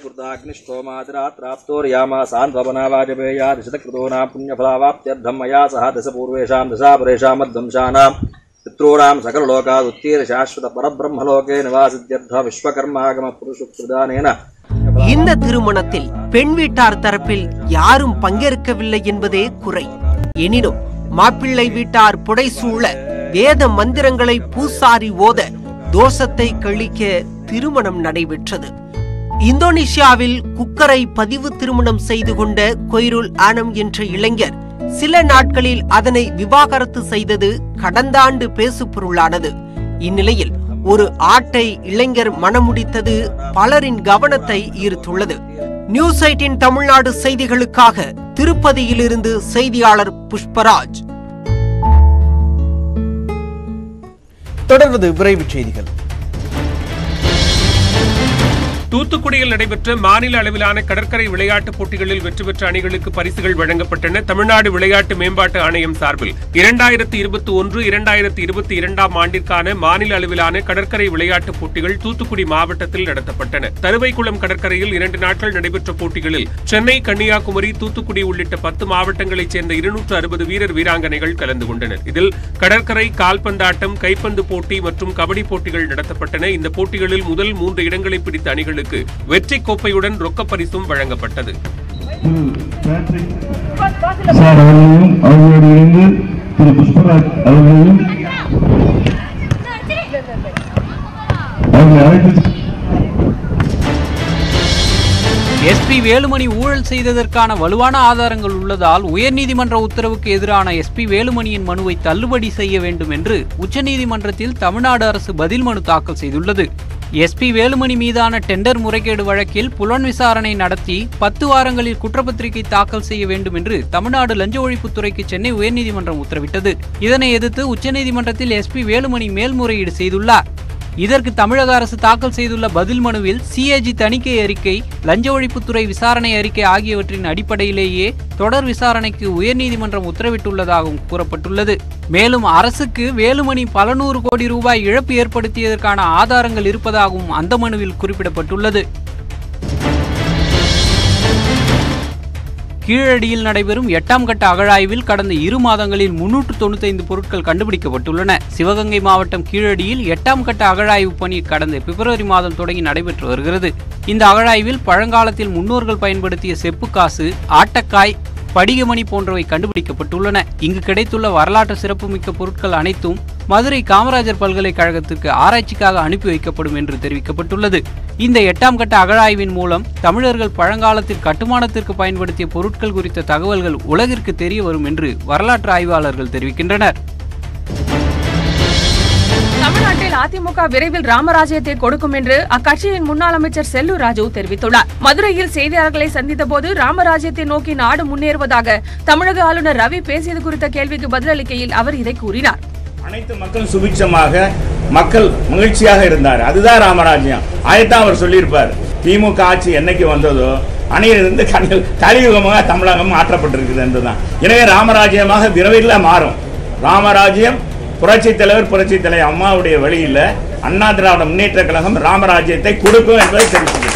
कृताग्निष्टोमादरात्राप्तोर्यामासान्त्वपनावाजपेयादिशतकृतो नाम पुण्यफलावाप्त्यर्थं मया सह दशपूर्वेषां दशापरेषामध्वंसानां पितॄणां सकललोकादुत्तीर शाश्वतपरब्रह्मलोके निवासित्यर्थ विश्वकर्मागमपुरुषप्रदानेन இந்த திருமணத்தில் பெண் வீட்டார் தரப்பில் யாரும் பங்கேற்கவில்லை என்பதே குறை எனினும் மாப்பிள்ளை வீட்டார் புடைசூழ வேத மந்திரங்களை பூசாரி ஓத தோஷத்தை கழிக்க திருமணம் நடைபெற்றது இந்தோனேஷியாவில் குக்கரை பதிவு திருமணம் செய்து கொண்ட கொய்ருல் ஆனம் என்ற இளைஞர் சில நாட்களில் அதனை விவாகரத்து செய்தது கடந்த ஆண்டு பேசுபொருளானது இந்நிலையில் ஒரு ஆட்டை இளைஞர் மணமுடித்தது பலரின் கவனத்தை ஈர்த்துள்ளது நியூஸ் எயிட்டின் தமிழ்நாடு செய்திகளுக்காக திருப்பதியிலிருந்து செய்தியாளர் புஷ்பராஜ் தொடர்வது விரைவுச் செய்திகள் தூத்துக்குடியில் நடைபெற்ற மாநில அளவிலான கடற்கரை விளையாட்டுப் போட்டிகளில் வெற்றி பெற்ற அணிகளுக்கு பரிசுகள் வழங்கப்பட்டன தமிழ்நாடு விளையாட்டு மேம்பாட்டு ஆணையம் சார்பில் இரண்டாயிரத்தி இருபத்தி ஒன்று இரண்டாயிரத்தி இருபத்தி இரண்டாம் ஆண்டிற்கான மாநில அளவிலான கடற்கரை விளையாட்டுப் போட்டிகள் தூத்துக்குடி மாவட்டத்தில் நடத்தப்பட்டன தருவைக்குளம் கடற்கரையில் இரண்டு நாட்கள் நடைபெற்ற போட்டிகளில் சென்னை கன்னியாகுமரி தூத்துக்குடி உள்ளிட்ட பத்து மாவட்டங்களைச் சேர்ந்த இருநூற்று அறுபது வீரர் வீராங்கனைகள் கலந்து கொண்டனர் இதில் கடற்கரை கால்பந்தாட்டம் கைப்பந்து போட்டி மற்றும் கபடி போட்டிகள் நடத்தப்பட்டன இந்த போட்டிகளில் முதல் மூன்று இடங்களை பிடித்த அணிகளுக்கு வெற்றி கோப்பையுடன் ரொக்கப் பரிசும் வழங்கப்பட்டது சார் அவர்களையும் அவர்களோடு இணைந்து திரு புஷ்பராஜ் அவர்களையும் அவர்களை அழைத்து எஸ்பி வேலுமணி ஊழல் செய்ததற்கான வலுவான ஆதாரங்கள் உள்ளதால் உயர்நீதிமன்ற உத்தரவுக்கு எதிரான எஸ்பி வேலுமணியின் மனுவை தள்ளுபடி செய்ய வேண்டும் என்று உச்சநீதிமன்றத்தில் தமிழ்நாடு அரசு பதில் மனு தாக்கல் செய்துள்ளது எஸ்பி வேலுமணி மீதான டெண்டர் முறைகேடு வழக்கில் புலன் விசாரணை நடத்தி பத்து வாரங்களில் குற்றப்பத்திரிகை தாக்கல் செய்ய வேண்டும் என்று தமிழ்நாடு லஞ்ச ஒழிப்புத்துறைக்கு சென்னை உயர்நீதிமன்றம் உத்தரவிட்டது இதனை எதிர்த்து உச்சநீதிமன்றத்தில் எஸ்பி வேலுமணி மேல்முறையீடு செய்துள்ளார் இதற்கு தமிழக அரசு தாக்கல் செய்துள்ள பதில் மனுவில் சிஏஜி தணிக்கை அறிக்கை லஞ்ச ஒழிப்புத்துறை விசாரணை அறிக்கை ஆகியவற்றின் அடிப்படையிலேயே தொடர் விசாரணைக்கு உயர்நீதிமன்றம் உத்தரவிட்டுள்ளதாகவும் கூறப்பட்டுள்ளது மேலும் அரசுக்கு வேலுமணி பல நூறு கோடி ரூபாய் இழப்பு ஏற்படுத்தியதற்கான ஆதாரங்கள் இருப்பதாகவும் அந்த மனுவில் குறிப்பிடப்பட்டுள்ளது கீழடியில் நடைபெறும் எட்டாம் கட்ட அகழாய்வில் கடந்த இரு மாதங்களில் முன்னூற்று தொண்ணூத்தைந்து பொருட்கள் கண்டுபிடிக்கப்பட்டுள்ளன சிவகங்கை மாவட்டம் கீழடியில் எட்டாம் கட்ட அகழாய்வு பணி கடந்த பிப்ரவரி மாதம் தொடங்கி நடைபெற்று வருகிறது இந்த அகழாய்வில் பழங்காலத்தில் முன்னோர்கள் பயன்படுத்திய செப்பு காசு ஆட்டக்காய் படிகமணி போன்றவை கண்டுபிடிக்கப்பட்டுள்ளன இங்கு கிடைத்துள்ள வரலாற்று சிறப்புமிக்க பொருட்கள் அனைத்தும் மதுரை காமராஜர் பல்கலைக்கழகத்திற்கு ஆராய்ச்சிக்காக அனுப்பி வைக்கப்படும் என்று தெரிவிக்கப்பட்டுள்ளது இந்த எட்டாம் கட்ட அகழாய்வின் மூலம் தமிழர்கள் பழங்காலத்தில் கட்டுமானத்திற்கு பயன்படுத்திய பொருட்கள் குறித்த தகவல்கள் உலகிற்கு தெரிய வரும் என்று வரலாற்று ஆய்வாளர்கள் தெரிவிக்கின்றனர் தமிழ்நாட்டில் அதிமுக விரைவில் ராமராஜ்யத்தை கொடுக்கும் என்று அக்கட்சியின் முன்னாள் அமைச்சர் செல்லூர் ராஜு தெரிவித்துள்ளார் மதுரையில் செய்தியாளர்களை சந்தித்த போது ராமராஜ்யத்தை நோக்கி நாடு முன்னேறுவதாக தமிழக ஆளுநர் ரவி பேசியது குறித்த கேள்விக்கு பதிலளிக்கையில் அவர் இதை கூறினார் அனைத்து மக்களும் சுபிட்சமாக மக்கள் மகிழ்ச்சியாக இருந்தார் அதுதான் ராமராஜ்யம் அதைத்தான் அவர் சொல்லியிருப்பார் திமுக ஆட்சி என்னைக்கு வந்ததோ அணையிலிருந்து கலி கலியுகமாக தமிழகம் மாற்றப்பட்டிருக்குது என்றுதான் எனவே ராமராஜ்யமாக விரைவில் மாறும் ராமராஜ்யம் புரட்சி தலைவர் புரட்சி தலைவர் அம்மாவுடைய வழியில் அண்ணா திராவிட முன்னேற்ற கழகம் ராமராஜ்யத்தை கொடுக்கும் என்பதை தெரிவித்துள்ளது